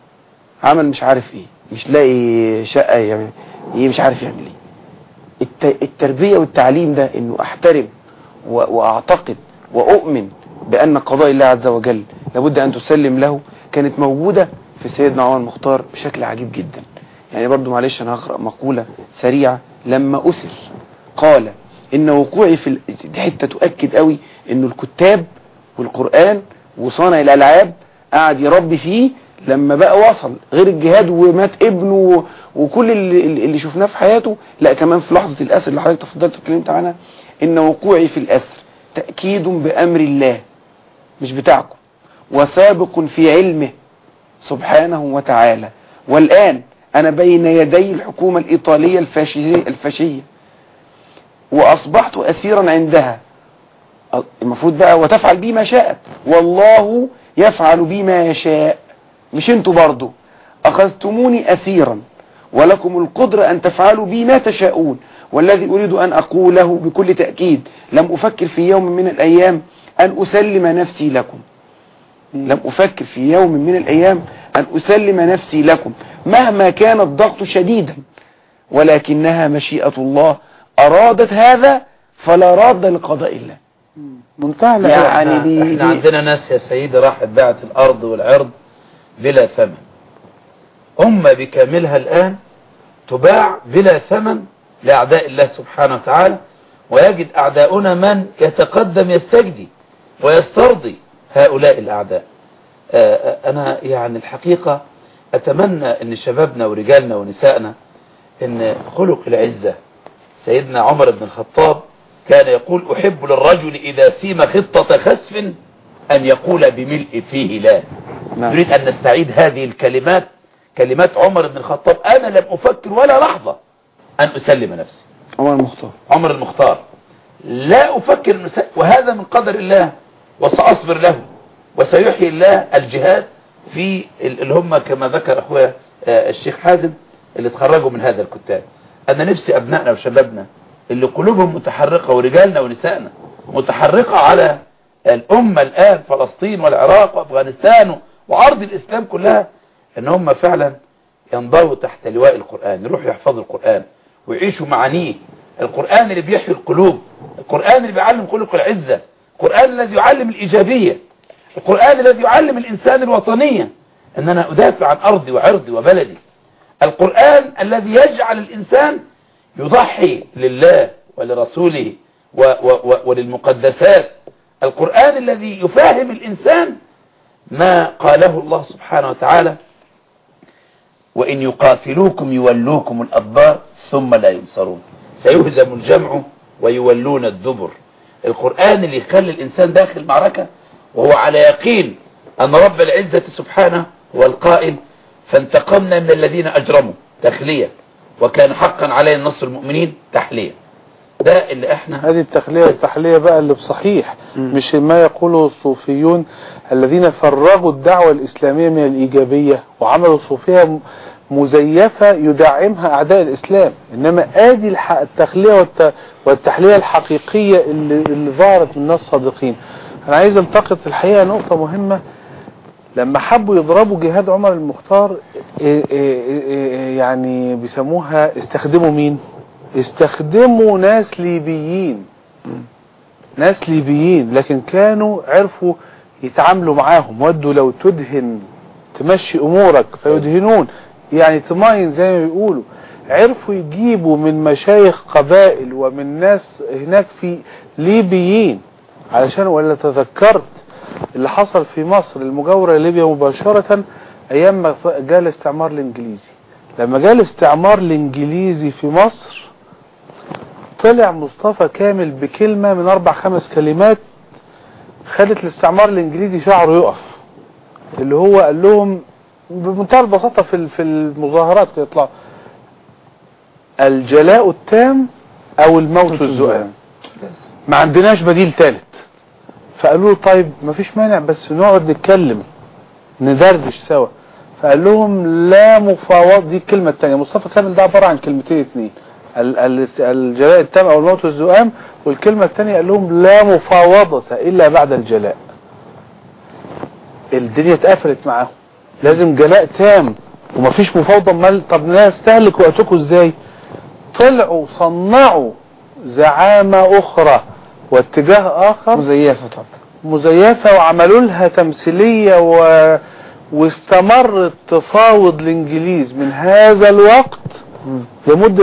عمل مش عارف ايه مش لاقي شقه يعمل ايه مش عارف يعمل ايه الت... التربيه والتعليم ده انه احترم و... واعتقد واؤمن بان قضاء الله عز وجل لابد ان تسلم له كانت موجوده في سيدنا عمر المختار بشكل عجيب جدا يعني برضو معلش انا هقرا مقوله سريعه لما اسر قال ان وقوعي في ال... دي حته تؤكد قوي انه الكتاب والقران وصانع الالعاب قعد يربي فيه لما بقى وصل غير الجهاد ومات ابنه وكل اللي, اللي شفناه في حياته لا كمان في لحظة الأسر اللي حضرتك تفضلت اتكلمت عنها إن وقوعي في الأسر تأكيد بأمر الله مش بتاعكم وسابق في علمه سبحانه وتعالى والآن أنا بين يدي الحكومة الإيطالية الفاشية, الفاشية وأصبحت أسيرا عندها المفروض بقى وتفعل بي ما شاءت والله يفعل بي ما يشاء مش انتوا برضو أخذتموني أسيرا ولكم القدرة أن تفعلوا بي ما تشاءون والذي أريد أن أقوله بكل تأكيد لم أفكر في يوم من الأيام أن أسلم نفسي لكم لم أفكر في يوم من الأيام أن أسلم نفسي لكم مهما كان الضغط شديدا ولكنها مشيئة الله أرادت هذا فلا راد لقضاء الله منتهى يعني الإحسان. دي- احنا دي- عندنا ناس يا سيدي راحت باعت الارض والعرض بلا ثمن أمة بكاملها الآن تباع بلا ثمن لأعداء الله سبحانه وتعالى ويجد أعداؤنا من يتقدم يستجدي ويسترضي هؤلاء الأعداء آه، آه، أنا يعني الحقيقة أتمنى أن شبابنا ورجالنا ونسائنا أن خلق العزة سيدنا عمر بن الخطاب كان يقول أحب للرجل إذا سيم خطة خسف أن يقول بملء فيه لا نعم. نريد أن نستعيد هذه الكلمات كلمات عمر بن الخطاب أنا لم أفكر ولا لحظة أن أسلم نفسي عمر المختار عمر المختار لا أفكر أن أس- وهذا من قدر الله وسأصبر له وسيحيي الله الجهاد في ال- اللي هم كما ذكر أخويا آه، الشيخ حازم اللي تخرجوا من هذا الكتاب أنا نفسي أبنائنا وشبابنا اللي قلوبهم متحرقة ورجالنا ونسائنا متحرقة على الأمة الآن فلسطين والعراق وأفغانستان وأرض الإسلام كلها إن هم فعلا ينضووا تحت لواء القرآن يروحوا يحفظوا القرآن ويعيشوا معانيه القرآن اللي بيحيي القلوب القرآن اللي بيعلم خلق العزة القرآن الذي يعلم الإيجابية القرآن الذي يعلم الإنسان الوطنية أن أنا أدافع عن أرضي وعرضي وبلدي القرآن الذي يجعل الإنسان يضحي لله ولرسوله و و و وللمقدسات القرآن الذي يفهم الإنسان ما قاله الله سبحانه وتعالى وإن يقاتلوكم يولوكم الأدبار ثم لا ينصرون سيهزم الجمع ويولون الدبر القرآن اللي يخلي الإنسان داخل معركة وهو على يقين أن رب العزة سبحانه هو القائل فانتقمنا من الذين أجرموا تخلية وكان حقا علينا نصر المؤمنين تحلية ده اللي احنا هذه التخلية والتحلية بقى اللي بصحيح مش ما يقوله الصوفيون الذين فرغوا الدعوة الإسلامية من الإيجابية وعملوا صوفية م- مزيفة يدعمها أعداء الإسلام إنما آدي الح- التخلية والت- والتحلية الحقيقية اللي, اللي ظهرت من الناس صادقين أنا عايز التقط الحقيقة نقطة مهمة لما حبوا يضربوا جهاد عمر المختار إيه إيه إيه يعني بيسموها استخدموا مين استخدموا ناس ليبيين ناس ليبيين لكن كانوا عرفوا يتعاملوا معاهم ودوا لو تدهن تمشي امورك فيدهنون يعني تماين زي ما بيقولوا عرفوا يجيبوا من مشايخ قبائل ومن ناس هناك في ليبيين علشان ولا تذكرت اللي حصل في مصر المجاورة لليبيا مباشرة ايام ما جاء الاستعمار الانجليزي لما جاء الاستعمار الانجليزي في مصر طلع مصطفى كامل بكلمة من اربع خمس كلمات خدت الاستعمار الانجليزي شعره يقف اللي هو قال لهم بمنتهى البساطة في في المظاهرات كده يطلعوا الجلاء التام او الموت الزؤام ما عندناش بديل ثالث فقالوا له طيب ما فيش مانع بس نقعد نتكلم ندردش سوا فقال لهم لا مفاوض دي الكلمة الثانية مصطفى كامل ده عبارة عن كلمتين اتنين ال- ال- الجلاء التام او الموت الزؤام والكلمة الثانية قال لهم لا مفاوضة الا بعد الجلاء الدنيا اتقفلت معاهم لازم جلاء تام ومفيش مفاوضة امال طب نستهلك وقتكم ازاي طلعوا صنعوا زعامة اخرى واتجاه اخر مزيفة طبعا مزيفة وعملوا لها تمثيلية و... واستمرت تفاوض الانجليز من هذا الوقت لمدة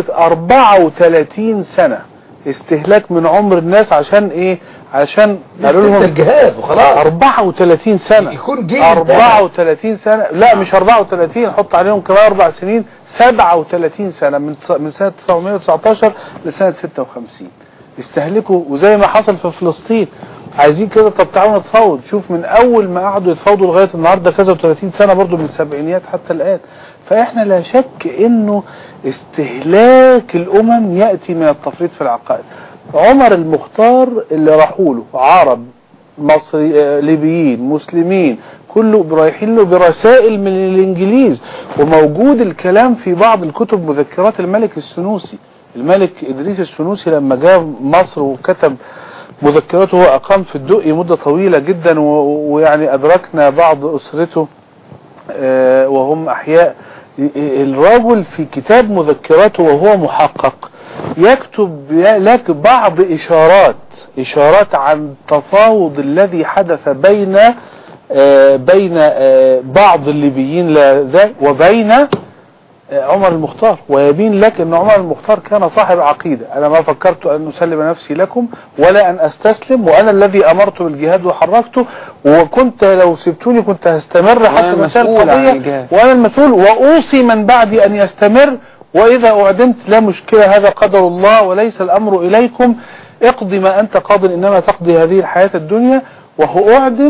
34 سنة استهلاك من عمر الناس عشان ايه عشان قالوا لهم الجهاد وخلاص 34 سنة يكون جيل 34 سنة لا مش 34 حط عليهم كمان اربع سنين 37 سنة من من سنة 919 لسنة 56 استهلكوا وزي ما حصل في فلسطين عايزين كده طب تعالوا نتفاوض شوف من اول ما قعدوا يتفاوضوا لغايه النهارده كذا و30 سنه برضو من السبعينيات حتى الان فاحنا لا شك انه استهلاك الامم ياتي من التفريط في العقائد عمر المختار اللي راحوا له عرب مصري آه، ليبيين مسلمين كله رايحين له برسائل من الانجليز وموجود الكلام في بعض الكتب مذكرات الملك السنوسي الملك ادريس السنوسي لما جاء مصر وكتب مذكراته هو اقام في الدقي مدة طويلة جدا و- ويعني ادركنا بعض اسرته آه، وهم احياء الرجل في كتاب مذكراته وهو محقق يكتب لك بعض اشارات اشارات عن التفاوض الذي حدث بين آه، بين آه، بعض الليبيين لا ذا- وبين عمر المختار ويبين لك ان عمر المختار كان صاحب عقيدة انا ما فكرت ان اسلم نفسي لكم ولا ان استسلم وانا الذي امرت بالجهاد وحركته وكنت لو سبتوني كنت هستمر حتى وأنا مسار مسؤول عن القضية الجهاد. وانا المسؤول واوصي من بعدي ان يستمر واذا اعدمت لا مشكلة هذا قدر الله وليس الامر اليكم اقضي ما انت قاض انما تقضي هذه الحياة الدنيا وهو اعدم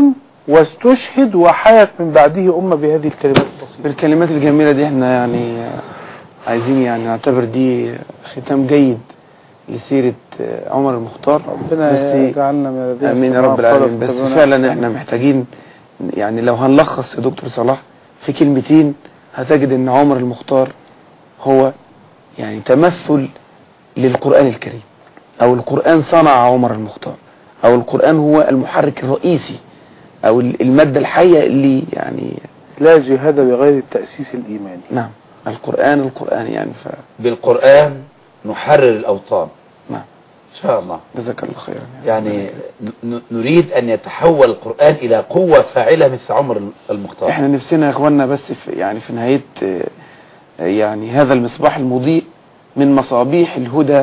واستشهد وحيت من بعده أمة بهذه الكلمات البسيطة بالكلمات الجميلة دي احنا يعني عايزين يعني نعتبر دي ختام جيد لسيرة عمر المختار ربنا بس يجعلنا من الذين امين يا استمعوا رب القول العالمين بس فاتبعونا فعلا أحسنه. احنا محتاجين يعني لو هنلخص يا دكتور صلاح في كلمتين هتجد ان عمر المختار هو يعني تمثل للقرآن الكريم او القرآن صنع عمر المختار او القرآن هو المحرك الرئيسي او المادة الحية اللي يعني لا جهاد بغير التأسيس الإيماني نعم القرآن القرآن يعني ف بالقرآن نحرر الأوطان نعم إن شاء الله جزاك الله خيرا يعني ن- نريد أن يتحول القرآن إلى قوة فاعلة مثل عمر المختار احنا نفسنا يا اخوانا بس في يعني في نهاية آه، يعني هذا المصباح المضيء من مصابيح الهدى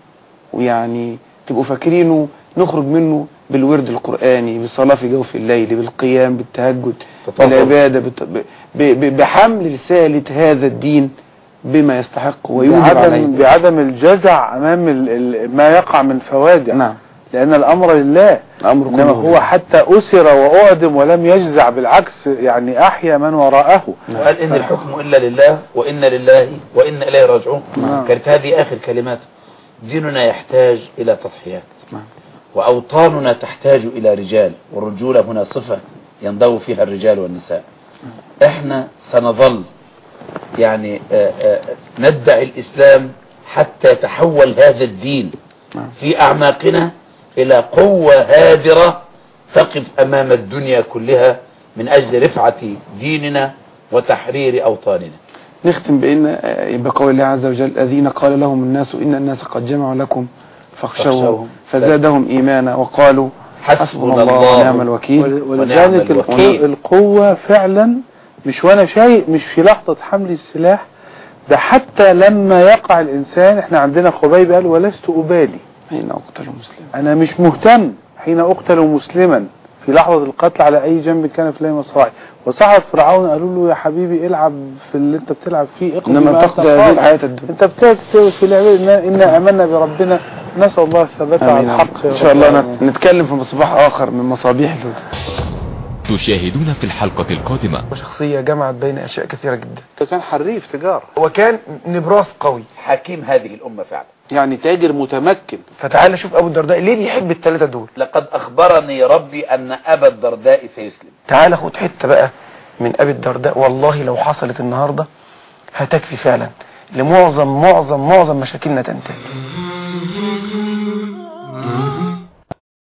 ويعني تبقوا فاكرينه نخرج منه بالورد القرآني بالصلاة في جوف الليل بالقيام بالتهجد تطهر. بالعبادة بالت- ب- ب- بحمل رسالة هذا الدين بما يستحق ويوجب بعدم, عليه بعدم الجزع أمام ال- ال- ما يقع من فوادع نعم لأن الأمر لله الأمر إنما كله هو حتى أسر وأعدم ولم يجزع بالعكس يعني أحيا من وراءه وقال إن الحكم إلا لله وإن لله وإن إليه راجعون نعم. كانت هذه آخر كلماته ديننا يحتاج إلى تضحيات نعم. وأوطاننا تحتاج إلى رجال والرجولة هنا صفة ينضوي فيها الرجال والنساء احنا سنظل يعني آه، آه، ندعي الإسلام حتى يتحول هذا الدين نعم. في أعماقنا إلى قوة هادرة تقف أمام الدنيا كلها من أجل رفعة ديننا وتحرير أوطاننا نختم بأن آه، بقول الله عز وجل الذين قال لهم الناس إن الناس قد جمعوا لكم فاخشوهم فاخشوهم. فزادهم إيمانا وقالوا حسبنا الله ونعم الوكيل ول- ونعم ولذلك القو- الوكيل. القوة فعلا مش وانا شيء مش في لحظة حمل السلاح ده حتى لما يقع الإنسان احنا عندنا خبيب قال ولست أبالي حين أقتل مسلم أنا مش مهتم حين أقتل مسلما في لحظة القتل على أي جنب كان في لي مصراعي وصحت فرعون قالوا له يا حبيبي العب في اللي انت بتلعب فيه اقضي إنما ما أنت تقضي هذه قادر. الحياة الدنيا انت بتكتب في لعبة إنا, إنا أمنا بربنا نسأل الله الثبات على آمين. الحق يا إن شاء رب الله العالمين. نت- نتكلم في مصباح آخر من مصابيح الهدى تشاهدون في الحلقة القادمة وشخصية جمعت بين أشياء كثيرة جدا ده كان حريف تجارة وكان نبراس قوي حكيم هذه الأمة فعلا يعني تاجر متمكن فتعال شوف أبو الدرداء ليه بيحب الثلاثة دول لقد أخبرني ربي أن أبا الدرداء سيسلم تعال خد حتة بقى من أبي الدرداء والله لو حصلت النهاردة هتكفي فعلا لمعظم معظم معظم مشاكلنا تنتهي